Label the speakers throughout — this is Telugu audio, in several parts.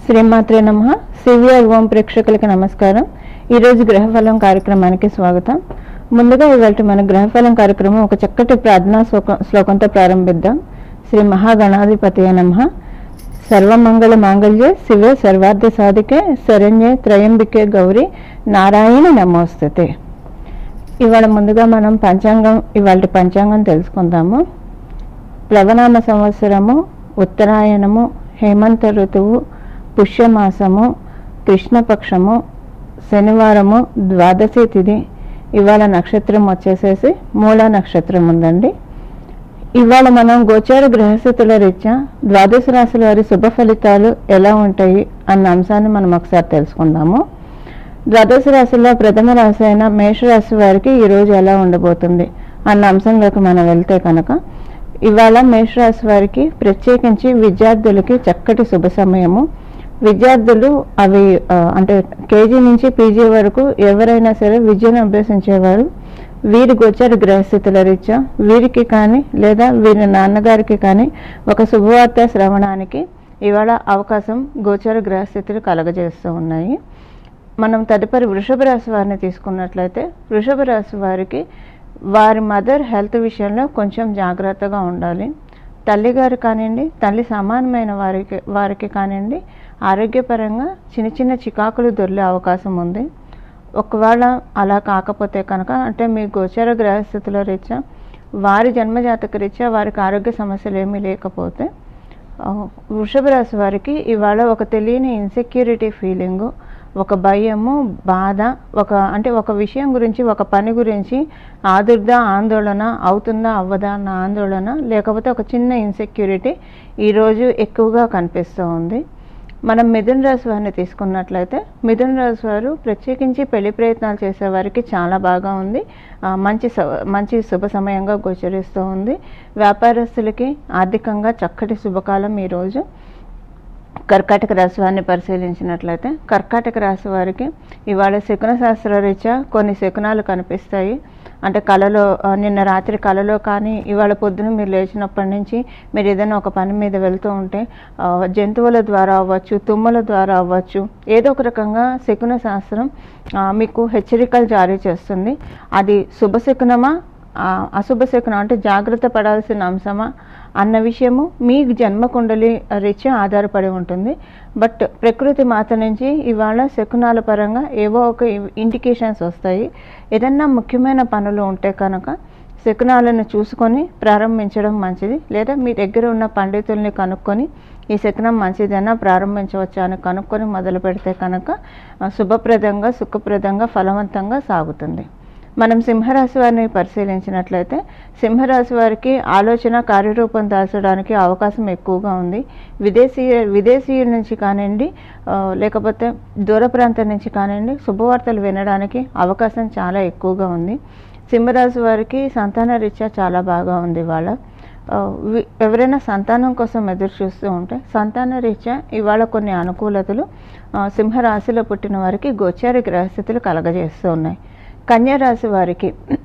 Speaker 1: శ్రీమాత్రే నమ సివిఆర్ ఓం ప్రేక్షకులకి నమస్కారం ఈరోజు గ్రహఫలం కార్యక్రమానికి స్వాగతం ముందుగా ఇవాళ మన గ్రహఫలం కార్యక్రమం ఒక చక్కటి ప్రార్థనా శ్లోకం శ్లోకంతో ప్రారంభిద్దాం శ్రీ మహాగణాధిపతి నమ సర్వమంగళ మాంగళ్యే శివే సర్వార్థ సాధికే శరణ్యే త్రయంబికే గౌరి నారాయణ నమోస్తుతే ఇవాళ ముందుగా మనం పంచాంగం ఇవాళ పంచాంగం తెలుసుకుందాము ప్లవనామ సంవత్సరము ఉత్తరాయణము హేమంత ఋతువు పుష్యమాసము కృష్ణపక్షము శనివారము ద్వాదశి తిథి ఇవాళ నక్షత్రం వచ్చేసేసి మూల నక్షత్రం ఉందండి ఇవాళ మనం గోచార గ్రహస్థితుల రీత్యా ద్వాదశ రాశుల వారి శుభ ఫలితాలు ఎలా ఉంటాయి అన్న అంశాన్ని మనం ఒకసారి తెలుసుకుందాము ద్వాదశ రాశిలో ప్రథమ రాశి అయిన మేషరాశి వారికి ఈరోజు ఎలా ఉండబోతుంది అన్న అంశంలోకి మనం వెళ్తే కనుక ఇవాళ మేషరాశి వారికి ప్రత్యేకించి విద్యార్థులకి చక్కటి శుభ సమయము విద్యార్థులు అవి ఆ, అంటే కేజీ నుంచి పీజీ వరకు ఎవరైనా సరే విద్యను అభ్యసించేవారు వీరి గోచర గ్రహస్థితుల రీత్యా వీరికి కానీ లేదా వీరి నాన్నగారికి కానీ ఒక శుభవార్త శ్రవణానికి ఇవాళ అవకాశం గోచర గ్రహస్థితులు కలగజేస్తూ ఉన్నాయి మనం తదుపరి వృషభ రాశి వారిని తీసుకున్నట్లయితే వృషభ రాశి వారికి వారి మదర్ హెల్త్ విషయంలో కొంచెం జాగ్రత్తగా ఉండాలి తల్లిగారు కానివ్వండి తల్లి సమానమైన వారికి వారికి కానివ్వండి ఆరోగ్యపరంగా చిన్న చిన్న చికాకులు దొరికే అవకాశం ఉంది ఒకవేళ అలా కాకపోతే కనుక అంటే మీ గోచర గ్రహస్థితుల రీత్యా వారి జన్మజాతక రీత్యా వారికి ఆరోగ్య సమస్యలు ఏమీ లేకపోతే ఆ, వృషభ రాశి వారికి ఇవాళ ఒక తెలియని ఇన్సెక్యూరిటీ ఫీలింగు ఒక భయము బాధ ఒక అంటే ఒక విషయం గురించి ఒక పని గురించి ఆదుర్దా ఆందోళన అవుతుందా అవ్వదా అన్న ఆందోళన లేకపోతే ఒక చిన్న ఇన్సెక్యూరిటీ ఈరోజు ఎక్కువగా కనిపిస్తూ ఉంది మనం మిథున రాశి వారిని తీసుకున్నట్లయితే మిథున రాశి వారు ప్రత్యేకించి పెళ్లి ప్రయత్నాలు చేసే వారికి చాలా బాగా ఉంది ఆ, మంచి స- మంచి శుభ సమయంగా గోచరిస్తూ ఉంది వ్యాపారస్తులకి ఆర్థికంగా చక్కటి శుభకాలం ఈరోజు కర్కాటక రాశి వారిని పరిశీలించినట్లయితే కర్కాటక రాశి వారికి ఇవాళ శకున శాస్త్ర రీత్యా కొన్ని శకునాలు కనిపిస్తాయి అంటే కళలో ఆ, నిన్న రాత్రి కళలో కానీ ఇవాళ పొద్దున మీరు లేచినప్పటి నుంచి మీరు ఏదైనా ఒక పని మీద వెళ్తూ ఉంటే ఆ, జంతువుల ద్వారా అవ్వచ్చు తుమ్మల ద్వారా అవ్వచ్చు ఏదో ఒక రకంగా శకున శాస్త్రం ఆ, మీకు హెచ్చరికలు జారీ చేస్తుంది అది శుభశకునమా ఆ, అశుభ శకునం అంటే జాగ్రత్త పడాల్సిన అంశమా అన్న విషయము మీ జన్మ కుండలి రీత్యా ఆధారపడి ఉంటుంది బట్ ప్రకృతి మాత నుంచి ఇవాళ శకునాల పరంగా ఏవో ఒక ఇండికేషన్స్ వస్తాయి ఏదన్నా ముఖ్యమైన పనులు ఉంటే కనుక శకునాలను చూసుకొని ప్రారంభించడం మంచిది లేదా మీ దగ్గర ఉన్న పండితుల్ని కనుక్కొని ఈ శకునం మంచిదైనా ప్రారంభించవచ్చా అని కనుక్కొని మొదలు పెడితే కనుక ఆ, శుభప్రదంగా సుఖప్రదంగా ఫలవంతంగా సాగుతుంది మనం సింహరాశి వారిని పరిశీలించినట్లయితే సింహరాశి వారికి ఆలోచన కార్యరూపం దాల్చడానికి అవకాశం ఎక్కువగా ఉంది విదేశీయ విదేశీయుల నుంచి కానివ్వండి ఆ, లేకపోతే దూర ప్రాంతం నుంచి కానివ్వండి శుభవార్తలు వినడానికి అవకాశం చాలా ఎక్కువగా ఉంది సింహరాశి వారికి సంతాన రీత్యా చాలా బాగా ఉంది ఇవాళ ఆ, వి- ఎవరైనా సంతానం కోసం ఎదురు చూస్తూ ఉంటే సంతాన రీత్యా ఇవాళ కొన్ని అనుకూలతలు ఆ, సింహరాశిలో పుట్టిన వారికి గోచారి గ్రహస్థితులు కలగజేస్తూ ఉన్నాయి కన్యా రాశి వారికి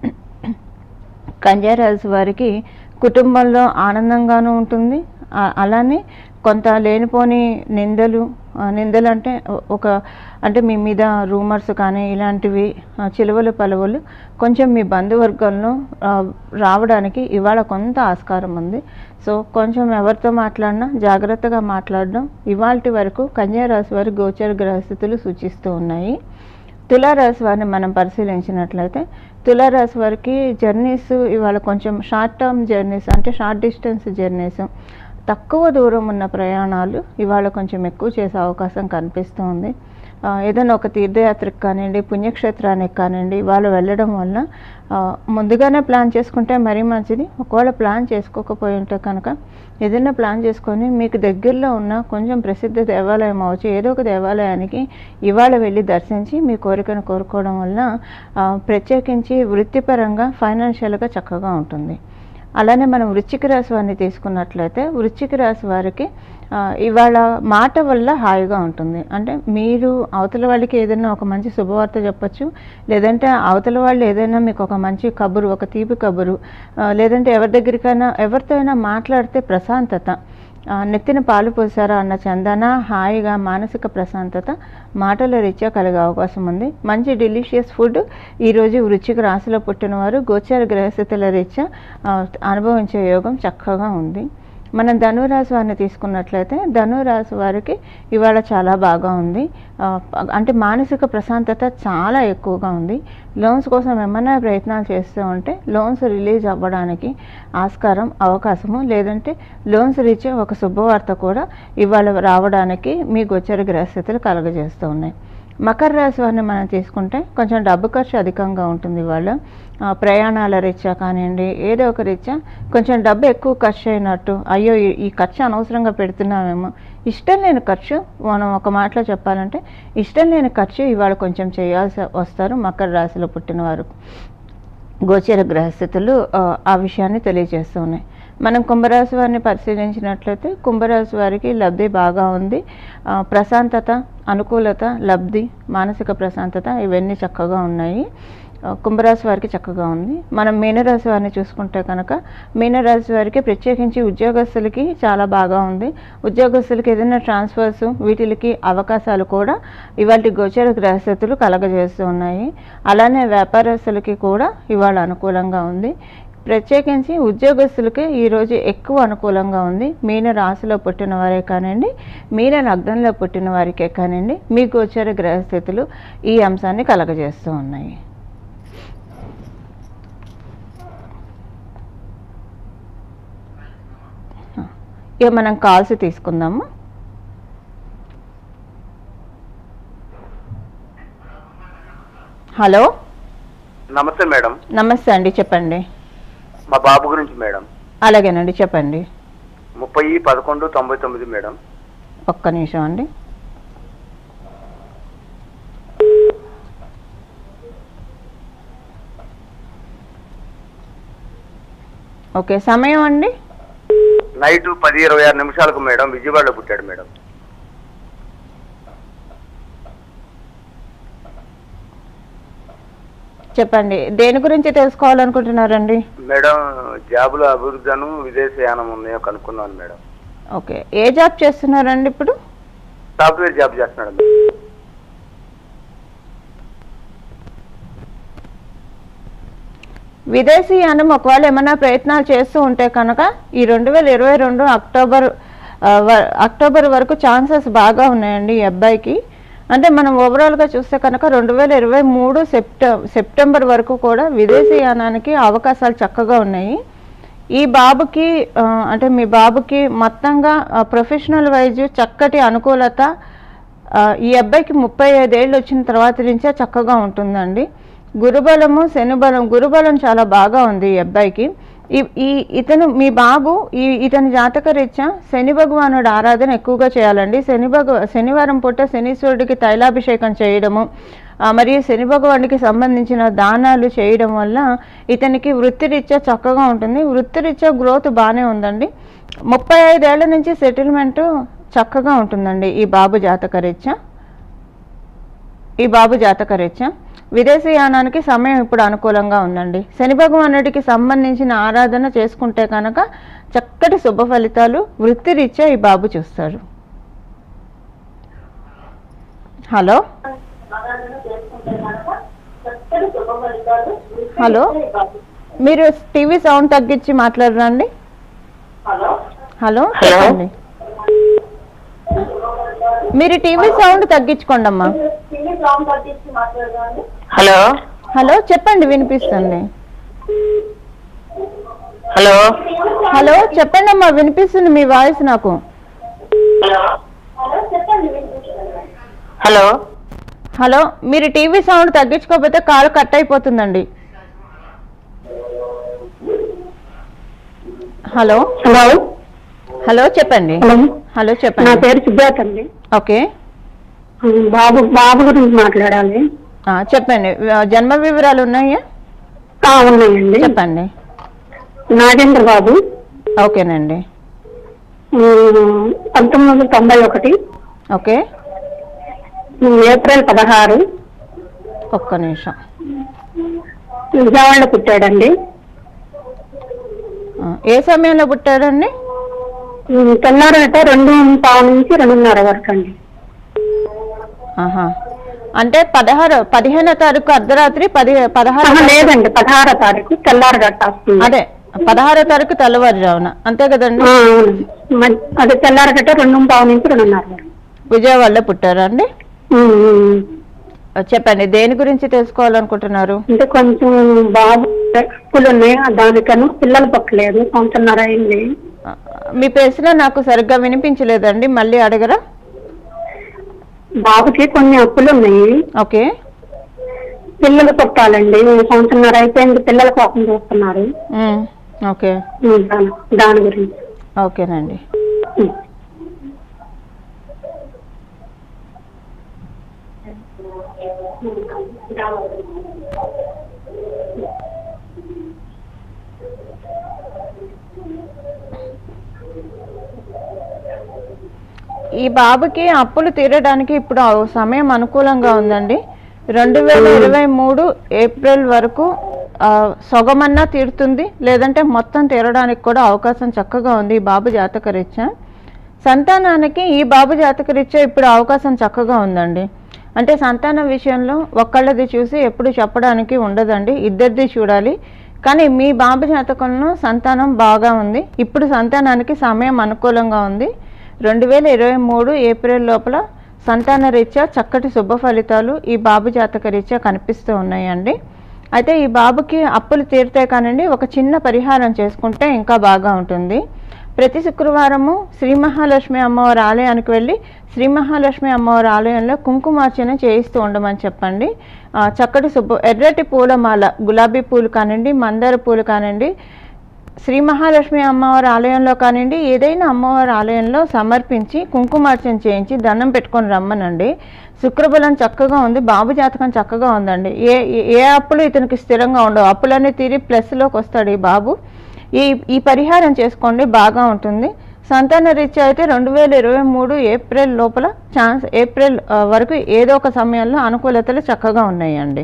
Speaker 1: కన్యా రాశి వారికి కుటుంబంలో ఆనందంగానూ ఉంటుంది ఆ- అలానే కొంత లేనిపోని నిందలు ఆ, నిందలు అంటే ఒ- ఒక అంటే మీ మీద రూమర్స్ కానీ ఇలాంటివి ఆ, చిలువలు పలువలు కొంచెం మీ బంధువర్గంలో ఆ, రావడానికి ఇవాళ కొంత ఆస్కారం ఉంది సో కొంచెం ఎవరితో మాట్లాడినా జాగ్రత్తగా మాట్లాడడం ఇవాల్టి వరకు కన్యా రాశి వారి గోచర గ్రహస్థితులు సూచిస్తూ ఉన్నాయి తులారాశి వారిని మనం పరిశీలించినట్లయితే తులారాశి వారికి జర్నీస్ ఇవాళ కొంచెం షార్ట్ టర్మ్ జర్నీస్ అంటే షార్ట్ డిస్టెన్స్ జర్నీస్ తక్కువ దూరం ఉన్న ప్రయాణాలు ఇవాళ కొంచెం ఎక్కువ చేసే అవకాశం కనిపిస్తుంది ఆ, ఏదైనా ఒక తీర్థయాత్రకు కానివ్వండి పుణ్యక్షేత్రానికి కానివ్వండి వాళ్ళు వెళ్ళడం వల్ల ఆ, ముందుగానే ప్లాన్ చేసుకుంటే మరీ మంచిది ఒకవేళ ప్లాన్ చేసుకోకపోయి ఉంటే కనుక ఏదైనా ప్లాన్ చేసుకొని మీకు దగ్గరలో ఉన్న కొంచెం ప్రసిద్ధ దేవాలయం అవచ్చు ఏదో ఒక దేవాలయానికి ఇవాళ వెళ్ళి దర్శించి మీ కోరికను కోరుకోవడం వల్ల ఆ, ప్రత్యేకించి వృత్తిపరంగా ఫైనాన్షియల్గా చక్కగా ఉంటుంది అలానే మనం వృశ్చిక రాశి వారిని తీసుకున్నట్లయితే వృశ్చిక రాశి వారికి ఆ, ఇవాళ మాట వల్ల హాయిగా ఉంటుంది అంటే మీరు అవతల వాళ్ళకి ఏదైనా ఒక మంచి శుభవార్త చెప్పొచ్చు లేదంటే అవతల వాళ్ళు ఏదైనా మీకు ఒక మంచి కబురు ఒక తీపి కబురు ఆ, లేదంటే ఎవరి దగ్గరికైనా ఎవరితో అయినా మాట్లాడితే ప్రశాంతత ఆ, నెత్తిన పాలు పోసారా అన్న చందన హాయిగా మానసిక ప్రశాంతత మాటల రీత్యా కలిగే అవకాశం ఉంది మంచి డెలిషియస్ ఫుడ్ ఈరోజు వృచ్చిక రాశిలో పుట్టినవారు గోచార గ్రహస్థితుల రీత్యా ఆ, అనుభవించే యోగం చక్కగా ఉంది మనం ధనురాశి వారిని తీసుకున్నట్లయితే ధనురాశి వారికి ఇవాళ చాలా బాగా ఉంది ఆ, అంటే మానసిక ప్రశాంతత చాలా ఎక్కువగా ఉంది లోన్స్ కోసం ఏమైనా ప్రయత్నాలు చేస్తూ ఉంటే లోన్స్ రిలీజ్ అవ్వడానికి ఆస్కారం అవకాశము లేదంటే లోన్స్ రీచ్ ఒక శుభవార్త కూడా ఇవాళ రావడానికి మీ గోచర గ్రహస్థితులు కలగజేస్తూ ఉన్నాయి మకర రాశి వారిని మనం తీసుకుంటే కొంచెం డబ్బు ఖర్చు అధికంగా ఉంటుంది ఇవాళ ఆ, ప్రయాణాల రీత్యా కానివ్వండి ఏదో ఒక రీత్యా కొంచెం డబ్బు ఎక్కువ ఖర్చు అయినట్టు అయ్యో ఈ- ఈ ఖర్చు అనవసరంగా పెడుతున్నామేమో ఇష్టం లేని ఖర్చు మనం ఒక మాటలో చెప్పాలంటే ఇష్టం లేని ఖర్చు ఇవాళ కొంచెం చేయాల్సి వస్తారు మకర రాశిలో పుట్టినవారు గోచర గ్రహస్థితులు ఆ, ఆ విషయాన్ని తెలియజేస్తూ ఉన్నాయి మనం కుంభరాశి వారిని పరిశీలించినట్లయితే కుంభరాశి వారికి లబ్ధి బాగా ఉంది ఆ, ప్రశాంతత అనుకూలత లబ్ధి మానసిక ప్రశాంతత ఇవన్నీ చక్కగా ఉన్నాయి ఆ, కుంభరాశి వారికి చక్కగా ఉంది మనం మీనరాశి వారిని చూసుకుంటే కనుక మీనరాశి వారికి ప్రత్యేకించి ఉద్యోగస్తులకి చాలా బాగా ఉంది ఉద్యోగస్తులకి ఏదైనా ట్రాన్స్ఫర్స్ వీటికి అవకాశాలు కూడా ఇవాళ గోచర గ్రహస్థితులు కలగజేస్తూ ఉన్నాయి అలానే వ్యాపారస్తులకి కూడా ఇవాళ అనుకూలంగా ఉంది ప్రత్యేకించి ఉద్యోగస్తులకి ఈరోజు ఎక్కువ అనుకూలంగా ఉంది మీన రాశిలో పుట్టిన వారే కానివ్వండి మీన లగ్నంలో పుట్టిన వారికే కానివ్వండి మీ గోచర గ్రహస్థితులు ఈ అంశాన్ని కలగజేస్తూ ఉన్నాయి ఇక మనం కాల్స్ తీసుకుందాము హలో
Speaker 2: నమస్తే మేడం
Speaker 1: నమస్తే అండి చెప్పండి
Speaker 2: మా బాబు గురించి మేడం
Speaker 1: అలాగేనండి చెప్పండి
Speaker 2: ముప్పై పదకొండు తొంభై తొమ్మిది మేడం
Speaker 1: ఒక్క నిమిషం అండి ఓకే సమయం అండి
Speaker 2: నైట్ పది ఇరవై ఆరు నిమిషాలకు మేడం విజయవాడలో పుట్టాడు మేడం
Speaker 1: చెప్పండి దేని గురించి తెలుసుకోవాలనుకుంటున్నారండి
Speaker 2: మేడం జాబుల అభివృద్ధిను విదేశయానం ఉన్నాయో కనుక్కున్నాను మేడం
Speaker 1: ఓకే ఏ జాబ్ చేస్తున్నారండి ఇప్పుడు
Speaker 2: సాఫ్ట్వేర్ జాబ్ చేస్తున్నాడు మేడం.
Speaker 1: విదేశీయానం ఒకవేళ ఏమైనా ప్రయత్నాలు చేస్తూ ఉంటే కనుక ఈ రెండు వేల ఇరవై రెండు అక్టోబర్ ఆ, వ- అక్టోబర్ వరకు ఛాన్సెస్ బాగా ఉన్నాయండి ఈ అబ్బాయికి అంటే మనం ఓవరాల్గా చూస్తే కనుక రెండు వేల ఇరవై మూడు సెప్ట సెప్టెంబర్ వరకు కూడా విదేశీయానానికి అవకాశాలు చక్కగా ఉన్నాయి ఈ బాబుకి ఆ, అంటే మీ బాబుకి మొత్తంగా ప్రొఫెషనల్ వైజ్ చక్కటి అనుకూలత ఆ, ఈ అబ్బాయికి ముప్పై ఐదేళ్ళు వచ్చిన తర్వాత నుంచే చక్కగా ఉంటుందండి గురుబలము శనిబలం గురుబలం చాలా బాగా ఉంది ఈ అబ్బాయికి ఈ ఈ ఇతను మీ బాబు ఈ ఇతని జాతక రీత్యా శని భగవానుడు ఆరాధన ఎక్కువగా చేయాలండి శని భగ శనివారం పూట శనీశ్వరుడికి తైలాభిషేకం చేయడము ఆ, మరియు శని భగవానుడికి సంబంధించిన దానాలు చేయడం వల్ల ఇతనికి వృత్తిరీత్యా చక్కగా ఉంటుంది వృత్తిరీత్యా గ్రోత్ బాగానే ఉందండి ముప్పై ఐదేళ్ల నుంచి సెటిల్మెంట్ చక్కగా ఉంటుందండి ఈ బాబు జాతక రీత్యా ఈ బాబు జాతక రీత్యా విదేశీయానానికి సమయం ఇప్పుడు అనుకూలంగా ఉందండి శని భగవానుడికి సంబంధించిన ఆరాధన చేసుకుంటే కనుక చక్కటి శుభ ఫలితాలు వృత్తిరీత్యా ఈ బాబు చూస్తారు హలో హలో మీరు టీవీ సౌండ్ తగ్గించి మాట్లాడరండి హలో చెప్పండి మీరు టీవీ సౌండ్ తగ్గించుకోండి అమ్మా
Speaker 3: హలో
Speaker 1: హలో చెప్పండి వినిపిస్తుంది
Speaker 3: హలో
Speaker 1: హలో చెప్పండి అమ్మా వినిపిస్తుంది మీ వాయిస్ నాకు
Speaker 3: హలో
Speaker 1: హలో మీరు టీవీ సౌండ్ తగ్గించుకోకపోతే కాల్ కట్ అయిపోతుందండి హలో
Speaker 3: హలో
Speaker 1: హలో చెప్పండి
Speaker 3: హలో
Speaker 1: హలో
Speaker 3: నా
Speaker 1: చెప్పండి
Speaker 3: పేరు సిద్ధార్థ్ అండి
Speaker 1: ఓకే
Speaker 3: బాబు బాబు గురించి మాట్లాడాలి
Speaker 1: ఆ, చెప్పండి ఆ, జన్మ వివరాలు ఉన్నాయా
Speaker 3: ఆ, ఉన్నాయండి
Speaker 1: చెప్పండి
Speaker 3: నాగేంద్ర బాబు
Speaker 1: ఓకేనండి
Speaker 3: ఉమ్, పంతొమ్మిది వందల తొంభై ఒకటి
Speaker 1: ఓకే
Speaker 3: ఉమ్, ఏప్రిల్ పదహారు
Speaker 1: ఒక్క నిమిషం
Speaker 3: విజయవాడలో పుట్టాడండి
Speaker 1: ఆ, ఏ సమయంలో పుట్టాడండి
Speaker 3: ఉమ్, తెల్లారట రెండు పావు నుంచి రెండున్నర వరకు అండి
Speaker 1: ఆహా అంటే పదహారు పదిహేనో తారీఖు అర్ధరాత్రి పది పదహారు
Speaker 3: ఆహా, లేదండి పదహారో తారీఖు తెల్లారగట్ట వస్తుంది
Speaker 1: అదే పదహారో తారీఖు తెల్లవారుజామున అంతే కదండి
Speaker 3: ఆ, అవునండి మ- అదే తెల్లారగట్ట రెండు పావు నుంచి రెండున్నర వరకు
Speaker 1: విజయవాడలో పుట్టారా అండి
Speaker 3: ఉమ్, ఉమ్.
Speaker 1: చెప్పండి దేని గురించి తెలుసుకోవాలనుకుంటున్నారు
Speaker 3: అంటే కొంచెం బాబు అప్పులు ఉన్నాయి దానికను పిల్లలు పక్కలేదు సంవత్సరంన్నర అయింది
Speaker 1: ఆ, మీ ప్రశ్న నాకు సరిగ్గా వినిపించలేదండి మళ్ళీ అడగరా
Speaker 3: బాబుకి కొన్ని అప్పులు ఉన్నాయి
Speaker 1: ఓకే
Speaker 3: పిల్లలు పుట్టాలండి సంవత్సరంన్నర అయిపోయింది పిల్లల కోసం చూస్తున్నారు
Speaker 1: ఉమ్, ఓకే
Speaker 3: ఉమ్, దాని దాని గురించి
Speaker 1: ఓకేనండి
Speaker 3: ఉమ్.
Speaker 1: ఈ బాబుకి అప్పులు తీరడానికి ఇప్పుడు ఆ సమయం అనుకూలంగా ఉందండి రెండు వేల ఇరవై మూడు ఏప్రిల్ వరకు ఆ, సొగమన్నా తీరుతుంది లేదంటే మొత్తం తీరడానికి కూడా అవకాశం చక్కగా ఉంది ఈ బాబు జాతకరీత్యా సంతానానికి ఈ బాబు జాతకరీత్యా ఇప్పుడు అవకాశం చక్కగా ఉందండి అంటే సంతానం విషయంలో ఒక్కళ్ళది చూసి ఎప్పుడు చెప్పడానికి ఉండదండి ఇద్దరిది చూడాలి కానీ మీ బాబు జాతకంలో సంతానం బాగా ఉంది ఇప్పుడు సంతానానికి సమయం అనుకూలంగా ఉంది రెండు వేల ఇరవై మూడు ఏప్రిల్ లోపల సంతాన రీత్యా చక్కటి శుభ ఫలితాలు ఈ బాబు జాతక రీత్యా కనిపిస్తూ ఉన్నాయండి అయితే ఈ బాబుకి అప్పులు తీరితే కానండి ఒక చిన్న పరిహారం చేసుకుంటే ఇంకా బాగా ఉంటుంది ప్రతి శుక్రవారము శ్రీ మహాలక్ష్మి అమ్మవారి ఆలయానికి వెళ్ళి శ్రీ మహాలక్ష్మి అమ్మవారి ఆలయంలో కుంకుమార్చన చేయిస్తూ ఉండమని చెప్పండి ఆ, చక్కటి శుభ ఎర్రటి పూలమాల గులాబీ పూలు కానివ్వండి మందార పూలు కానివ్వండి శ్రీ మహాలక్ష్మి అమ్మవారి ఆలయంలో కానివ్వండి ఏదైనా అమ్మవారి ఆలయంలో సమర్పించి కుంకుమార్చన చేయించి దండం పెట్టుకొని రమ్మనండి శుక్రబలం చక్కగా ఉంది బాబు జాతకం చక్కగా ఉందండి ఏ ఏ- ఏ అప్పులు ఇతనికి స్థిరంగా ఉండవు అప్పులన్నీ తీరి ప్లస్లోకి వస్తాడు ఈ బాబు ఈ ఈ పరిహారం చేసుకోండి బాగా ఉంటుంది సంతాన రీత్యా అయితే రెండు వేల ఇరవై మూడు ఏప్రిల్ లోపల ఛాన్స్ ఏప్రిల్ ఆ, వరకు ఏదో ఒక సమయంలో అనుకూలతలు చక్కగా ఉన్నాయండి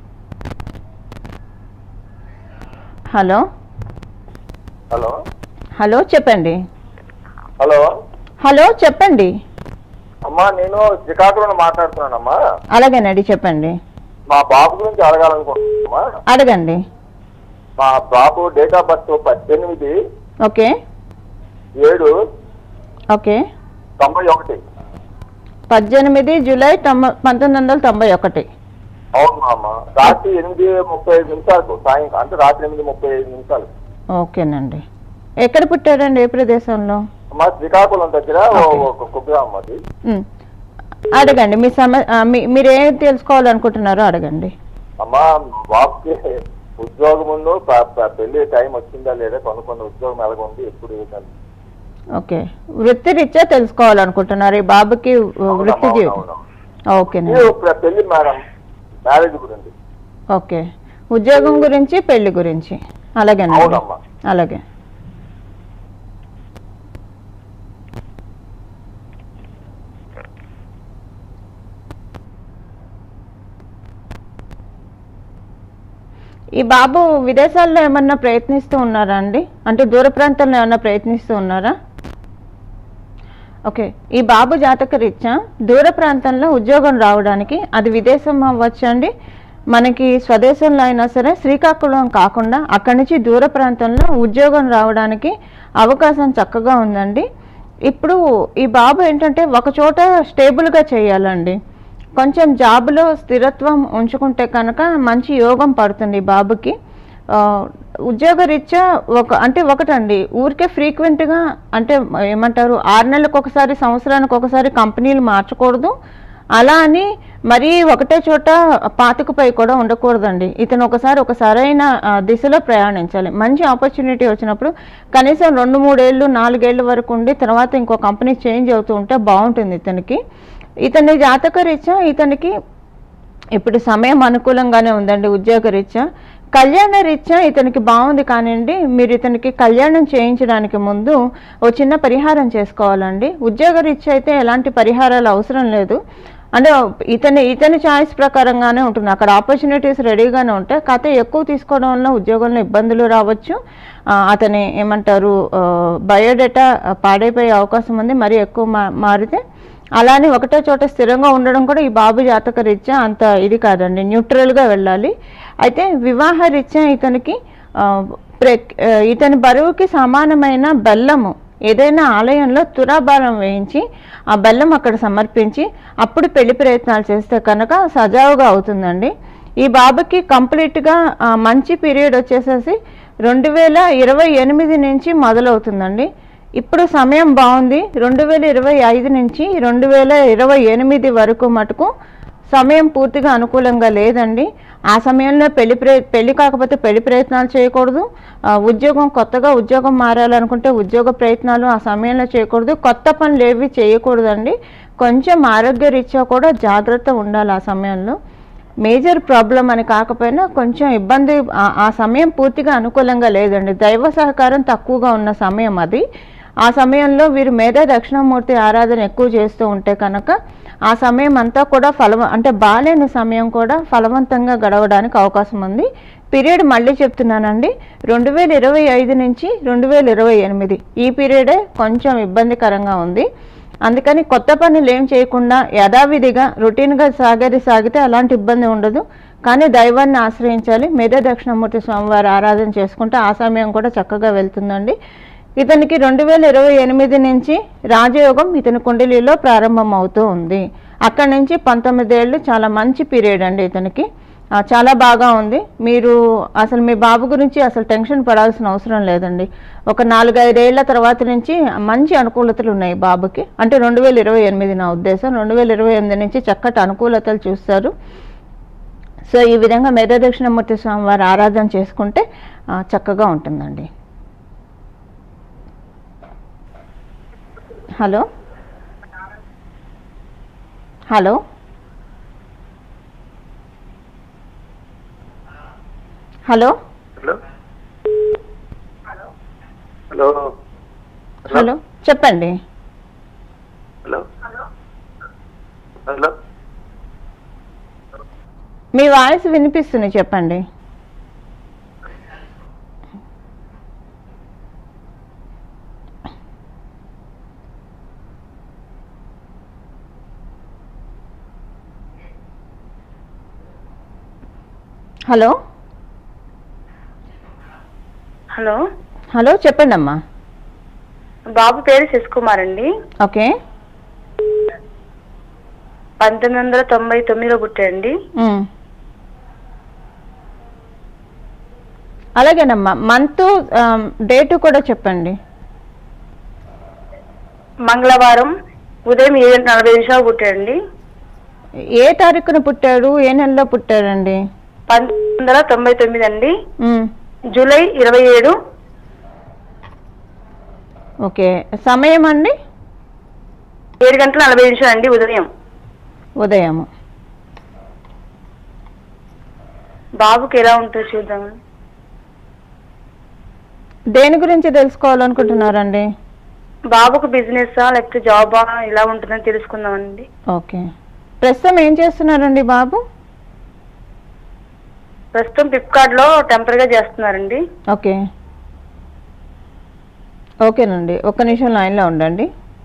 Speaker 1: హలో
Speaker 2: హలో
Speaker 1: హలో చెప్పండి
Speaker 2: హలో
Speaker 1: హలో చెప్పండి
Speaker 2: అమ్మా నేను శ్రీకాకుళం మాట్లాడుతున్నానమ్మా
Speaker 1: అలాగేనండి చెప్పండి
Speaker 2: మా బాబు గురించి అడగాలనుకుంటున్నామా
Speaker 1: అడగండి
Speaker 2: మా బాబు డేట్ ఆఫ్ బర్త్ పద్దెనిమిది
Speaker 1: ఓకే
Speaker 2: ఏడు
Speaker 1: ఓకే
Speaker 2: తొంభై ఒకటి
Speaker 1: పద్దెనిమిది జూలై తొంభై పంతొమ్మిది వందల తొంభై ఒకటి
Speaker 2: అవును అమ్మ రాత్రి ఎనిమిది ముప్పై ఐదు నిమిషాలకు సాయంకాలం అంటే రాత్రి ఎనిమిది ముప్పై ఐదు నిమిషాలు
Speaker 1: ఓకేనండి ఎక్కడ పుట్టారండి ఏ ప్రదేశంలో
Speaker 2: మా శ్రీకాకుళం దగ్గర ఓ- ఒక కుగ్రామం అది
Speaker 1: ఉమ్. అడగండి మీ సమ ఆ, మీ- మీరు ఏం తెలుసుకోవాలనుకుంటున్నారో అడగండి
Speaker 2: అమ్మా బాబుకి ఉద్యోగం ఉందో ప- ప- పెళ్లి టైం వచ్చిందా లేదా కొనుక్కున్న ఉద్యోగం ఎలాగుంది ఎప్పుడు ఏంటని.
Speaker 1: ఓకే వృత్తి రీత్యా తెలుసుకోవాలనుకుంటున్నారు ఈ బాబుకి వృత్తి
Speaker 2: అవునమ్మా,
Speaker 1: జీవితం
Speaker 2: అవునవును.
Speaker 1: ఓకేనండి
Speaker 2: ఇది పె- పెళ్లి మేడం మ్యారేజ్ గురించి
Speaker 1: ఓకే ఉద్యోగం గురించి పెళ్లి గురించి అలాగేనండి
Speaker 2: అవునమ్మా
Speaker 1: అలాగే ఈ బాబు విదేశాల్లో ఏమన్నా ప్రయత్నిస్తూ ఉన్నారా అండి అంటే దూర ప్రాంతంలో ఏమన్నా ప్రయత్నిస్తూ ఉన్నారా ఓకే ఈ బాబు జాతక రీత్యా దూర ప్రాంతంలో ఉద్యోగం రావడానికి అది విదేశం అవ్వచ్చండి మనకి స్వదేశంలో అయినా సరే శ్రీకాకుళం కాకుండా అక్కడి నుంచి దూర ప్రాంతంలో ఉద్యోగం రావడానికి అవకాశం చక్కగా ఉందండి ఇప్పుడు ఈ బాబు ఏంటంటే ఒక చోట స్టేబుల్గా చేయాలండి కొంచెం జాబులో స్థిరత్వం ఉంచుకుంటే కనుక మంచి యోగం పడుతుంది ఈ బాబుకి ఆ, ఉద్యోగరీత్యా ఒక అంటే ఒకటండి ఊరికే ఫ్రీక్వెంట్గా అంటే ఏమంటారు ఆరు నెలలకు ఒకసారి సంవత్సరానికి ఒకసారి కంపెనీలు మార్చకూడదు అలా అని మరీ ఒకటే చోట పాతకుపై కూడా ఉండకూడదండి ఇతను ఒకసారి ఒక సరైన ఆ, దిశలో ప్రయాణించాలి మంచి ఆపర్చునిటీ వచ్చినప్పుడు కనీసం రెండు మూడేళ్ళు నాలుగేళ్ల వరకు ఉండి తర్వాత ఇంకో కంపెనీ చేంజ్ అవుతూ ఉంటే బాగుంటుంది ఇతనికి ఇతని జాతక రీత్యా ఇతనికి ఇప్పుడు సమయం అనుకూలంగానే ఉందండి ఉద్యోగరీత్యా కళ్యాణ రీత్యా ఇతనికి బాగుంది కానివ్వండి మీరు ఇతనికి కళ్యాణం చేయించడానికి ముందు ఓ చిన్న పరిహారం చేసుకోవాలండి ఉద్యోగ రీత్యా అయితే ఎలాంటి పరిహారాలు అవసరం లేదు అంటే ఇతని ఇతని చాయిస్ ప్రకారంగానే ఉంటుంది అక్కడ ఆపర్చునిటీస్ రెడీగానే ఉంటాయి కాకపోతే ఎక్కువ తీసుకోవడం వల్ల ఉద్యోగంలో ఇబ్బందులు రావచ్చు ఆ, అతని ఏమంటారు బయోడేటా పాడైపోయే అవకాశం ఉంది మరి ఎక్కువ మా- మారితే అలానే ఒకటే చోట స్థిరంగా ఉండడం కూడా ఈ బాబు జాతక రీత్యా అంత ఇది కాదండి న్యూట్రల్గా వెళ్ళాలి అయితే వివాహ రీత్యా ఇతనికి ఆ, ప్రెక్- ఆ, ఇతని బరువుకి సమానమైన బెల్లము ఏదైనా ఆలయంలో తురాభారం వేయించి ఆ బెల్లం అక్కడ సమర్పించి అప్పుడు పెళ్లి ప్రయత్నాలు చేస్తే కనుక సజావుగా అవుతుందండి ఈ బాబుకి కంప్లీట్గా ఆ, మంచి పీరియడ్ వచ్చేసేసి రెండు వేల ఇరవై ఎనిమిది నుంచి మొదలవుతుందండి ఇప్పుడు సమయం బాగుంది రెండు వేల ఇరవై ఐదు నుంచి రెండు వేల ఇరవై ఎనిమిది వరకు మటుకు సమయం పూర్తిగా అనుకూలంగా లేదండి ఆ సమయంలో పెళ్లి ప్ర పెళ్లి కాకపోతే పెళ్లి ప్రయత్నాలు చేయకూడదు ఆ, ఉద్యోగం కొత్తగా ఉద్యోగం మారాలనుకుంటే ఉద్యోగ ప్రయత్నాలు ఆ సమయంలో చేయకూడదు కొత్త పనులు ఏవి చేయకూడదండి కొంచెం ఆరోగ్య రీత్యా కూడా జాగ్రత్త ఉండాలి ఆ సమయంలో మేజర్ ప్రాబ్లం అని కాకపోయినా కొంచెం ఇబ్బంది ఆ- ఆ సమయం పూర్తిగా అనుకూలంగా లేదండి దైవ సహకారం తక్కువగా ఉన్న సమయం అది ఆ సమయంలో వీరు మేధా దక్షిణామూర్తి ఆరాధన ఎక్కువ చేస్తూ ఉంటే కనుక ఆ సమయం అంతా కూడా ఫలవ అంటే బాలేని సమయం కూడా ఫలవంతంగా గడవడానికి అవకాశం ఉంది పీరియడ్ మళ్ళీ చెప్తున్నానండి రెండు వేల ఇరవై ఐదు నుంచి రెండు వేల ఇరవై ఎనిమిది ఈ పీరియడే కొంచెం ఇబ్బందికరంగా ఉంది అందుకని కొత్త పనులు ఏం చేయకుండా యథావిధిగా రొటీన్గా సాగేది సాగితే అలాంటి ఇబ్బంది ఉండదు కానీ దైవాన్ని ఆశ్రయించాలి మేధ దక్షిణమూర్తి స్వామివారి ఆరాధన చేసుకుంటే ఆ సమయం కూడా చక్కగా వెళ్తుందండి ఇతనికి రెండు వేల ఇరవై ఎనిమిది నుంచి రాజయోగం ఇతని కుండలిలో ప్రారంభం అవుతూ ఉంది అక్కడి నుంచి పంతొమ్మిదేళ్ళు చాలా మంచి పీరియడ్ అండి ఇతనికి ఆ, చాలా బాగా ఉంది మీరు అసలు మీ బాబు గురించి అసలు టెన్షన్ పడాల్సిన అవసరం లేదండి ఒక నాలుగైదేళ్ల తర్వాత నుంచి మంచి అనుకూలతలు ఉన్నాయి బాబుకి అంటే రెండు వేల ఇరవై ఎనిమిది నా ఉద్దేశం రెండు వేల ఇరవై ఎనిమిది నుంచి చక్కటి అనుకూలతలు చూస్తారు సో ఈ విధంగా మేధా దక్షిణమూర్తి స్వామి వారి ఆరాధన చేసుకుంటే ఆ, చక్కగా ఉంటుందండి hello hello hello
Speaker 2: hello hello
Speaker 1: hello చెప్పండి
Speaker 2: హలో హలో
Speaker 1: మీ వాయిస్ వినిపిస్తుంది చెప్పండి హలో
Speaker 4: హలో
Speaker 1: హలో చెప్పండి అమ్మా
Speaker 4: బాబు పేరు శశికుమార్ అండి
Speaker 1: ఓకే
Speaker 4: పంతొమ్మిది వందల తొంభై తొమ్మిదిలో పుట్టాడండి
Speaker 1: మ్. అలాగేనమ్మా మంత్ డేటు కూడా చెప్పండి
Speaker 4: మంగళవారం ఉదయం ఏడు గంటల నలభై నిమిషాలు పుట్టాడండి
Speaker 1: ఏ తారీఖున పుట్టాడు ఏ నెలలో పుట్టాడండి
Speaker 4: పంతొమ్మిది వందల తొంభై తొమ్మిది అండి
Speaker 1: మ్.
Speaker 4: జూలై ఇరవై ఏడు
Speaker 1: ఓకే సమయం అండి
Speaker 4: ఏడు గంటల నలభై నిమిషాలు అండి ఉదయం
Speaker 1: ఉదయము
Speaker 4: బాబుకి ఎలా ఉంటుందో చూద్దాం
Speaker 1: దేని గురించి తెలుసుకోవాలనుకుంటున్నారండి
Speaker 4: బాబుకు బిజినెస్ లేకపోతే జాబా ఎలా ఉంటుందని తెలుసుకుందామండి
Speaker 1: ఓకే ప్రస్తుతం ఏం చేస్తున్నారండి బాబు
Speaker 4: ప్రస్తుతం ఫ్లిప్కార్ట్ లో టెంపరీగా చేస్తున్నారండి
Speaker 1: ఓకే ఓకేనండి ఒక్క నిమిషం లైన్లో ఉండండి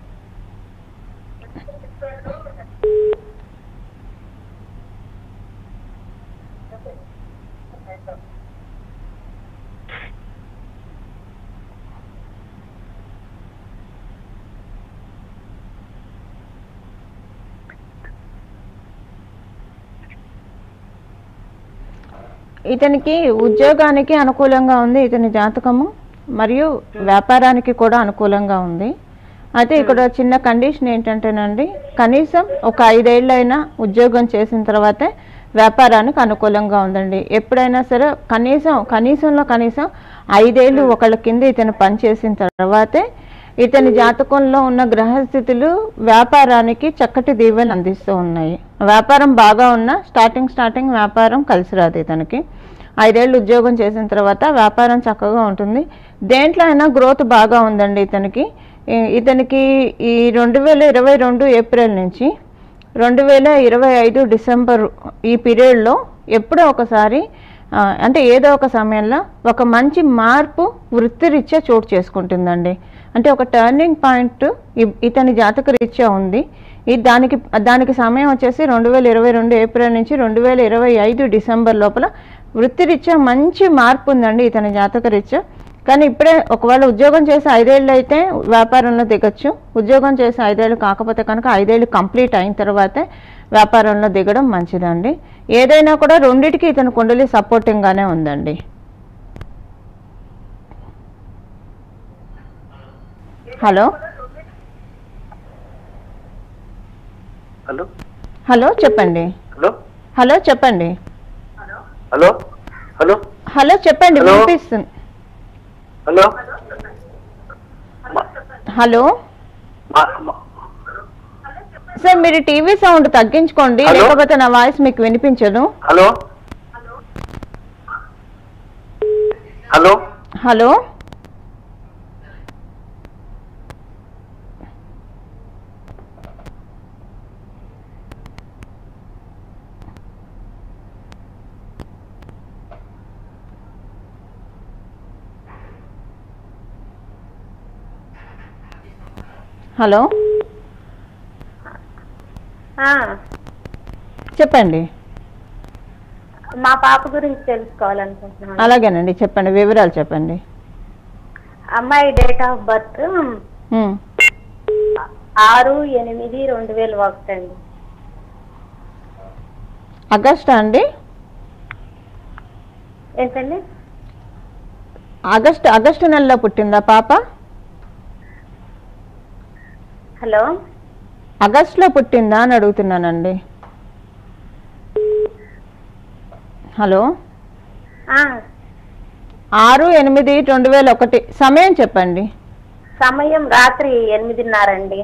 Speaker 1: ఇతనికి ఉద్యోగానికి అనుకూలంగా ఉంది ఇతని జాతకము మరియు వ్యాపారానికి కూడా అనుకూలంగా ఉంది అయితే ఇక్కడ చిన్న కండిషన్ ఏంటంటేనండి కనీసం ఒక ఐదేళ్ళైనా ఉద్యోగం చేసిన తర్వాతే వ్యాపారానికి అనుకూలంగా ఉందండి ఎప్పుడైనా సరే కనీసం కనీసంలో కనీసం ఐదేళ్ళు ఒకళ్ళ కింద ఇతను పనిచేసిన తర్వాతే ఇతని జాతకంలో ఉన్న గ్రహస్థితులు వ్యాపారానికి చక్కటి దీవెన అందిస్తూ ఉన్నాయి వ్యాపారం బాగా ఉన్నా స్టార్టింగ్ స్టార్టింగ్ వ్యాపారం కలిసి రాదు ఇతనికి ఐదేళ్ళు ఉద్యోగం చేసిన తర్వాత వ్యాపారం చక్కగా ఉంటుంది దేంట్లో అయినా గ్రోత్ బాగా ఉందండి ఇతనికి ఈ- ఇతనికి ఈ రెండు వేల ఇరవై రెండు ఏప్రిల్ నుంచి రెండు వేల ఇరవై ఐదు డిసెంబర్ ఈ పీరియడ్లో ఎప్పుడో ఒకసారి ఆ, అంటే ఏదో ఒక సమయంలో ఒక మంచి మార్పు వృత్తిరీత్యా చోటు చేసుకుంటుందండి అంటే ఒక టర్నింగ్ పాయింట్ ఇ- ఇతని జాతక రీత్యా ఉంది ఈ దానికి దానికి సమయం వచ్చేసి రెండు వేల ఇరవై రెండు ఏప్రిల్ నుంచి రెండు వేల ఇరవై ఐదు డిసెంబర్ లోపల వృత్తిరీత్యా మంచి మార్పు ఉందండి ఇతని జాతక రీత్యా కానీ ఇప్పుడే ఒకవేళ ఉద్యోగం చేసి ఐదేళ్ళు అయితే వ్యాపారంలో దిగచ్చు ఉద్యోగం చేసి ఐదేళ్ళు కాకపోతే కనుక ఐదేళ్ళు కంప్లీట్ అయిన తర్వాతే వ్యాపారంలో దిగడం మంచిదండి ఏదైనా కూడా రెండిటికి ఇతని కుండలి సపోర్టింగ్గానే ఉందండి హలో
Speaker 2: హలో
Speaker 1: హలో చెప్పండి
Speaker 2: హలో
Speaker 1: హలో చెప్పండి
Speaker 2: హలో హలో
Speaker 1: హలో చెప్పండి
Speaker 2: హలో?
Speaker 1: వినిపిస్తుంది
Speaker 2: హలో
Speaker 1: హలో
Speaker 2: మా- మా-
Speaker 1: సార్ మీరు టీవీ సౌండ్ తగ్గించుకోండి
Speaker 2: హలో?
Speaker 1: లేకపోతే నా వాయిస్ మీకు వినిపించదు
Speaker 2: హలో హలో
Speaker 1: హలో హలో
Speaker 5: ఆ,
Speaker 1: చెప్పండి
Speaker 5: మా పాప గురించి తెలుసుకోవాలనుకుంటున్నాను
Speaker 1: అలాగేనండి చెప్పండి వివరాలు చెప్పండి
Speaker 5: అమ్మాయి డేట్ ఆఫ్ బర్త్
Speaker 1: ఉమ్.
Speaker 5: ఆరు ఎనిమిది రెండు వేల ఒకటి అండి
Speaker 1: ఆగస్టా అండి
Speaker 5: ఏంటండి
Speaker 1: ఆగస్ట్ ఆగస్టు నెలలో పుట్టిందా పాప
Speaker 5: హలో
Speaker 1: ఆగస్టులో పుట్టిందా అని అడుగుతున్నానండి హలో
Speaker 5: ఆ,
Speaker 1: ఆరు ఎనిమిది రెండు వేల ఒకటి సమయం చెప్పండి
Speaker 5: సమయం రాత్రి ఎనిమిదిన్నర అండి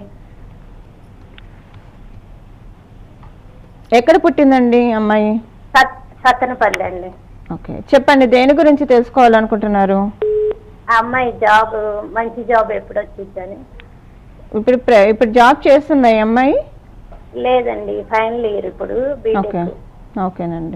Speaker 1: ఎక్కడ పుట్టిందండి అమ్మాయి
Speaker 5: సత్ సత్తనపల్లి అండి
Speaker 1: ఓకే చెప్పండి దేని గురించి తెలుసుకోవాలనుకుంటున్నారు
Speaker 5: ఆ అమ్మాయి జాబ్ మంచి జాబ్ ఎప్పుడు వచ్చిందని
Speaker 1: ఇప్పుడు ప్ర- ఇప్పుడు జాబ్ చేస్తుందా ఈ అమ్మాయి
Speaker 5: లేదండి ఫైనల్ ఇయర్ ఇప్పుడు
Speaker 1: ఓకే
Speaker 5: బీటెక్
Speaker 1: ఓకేనండి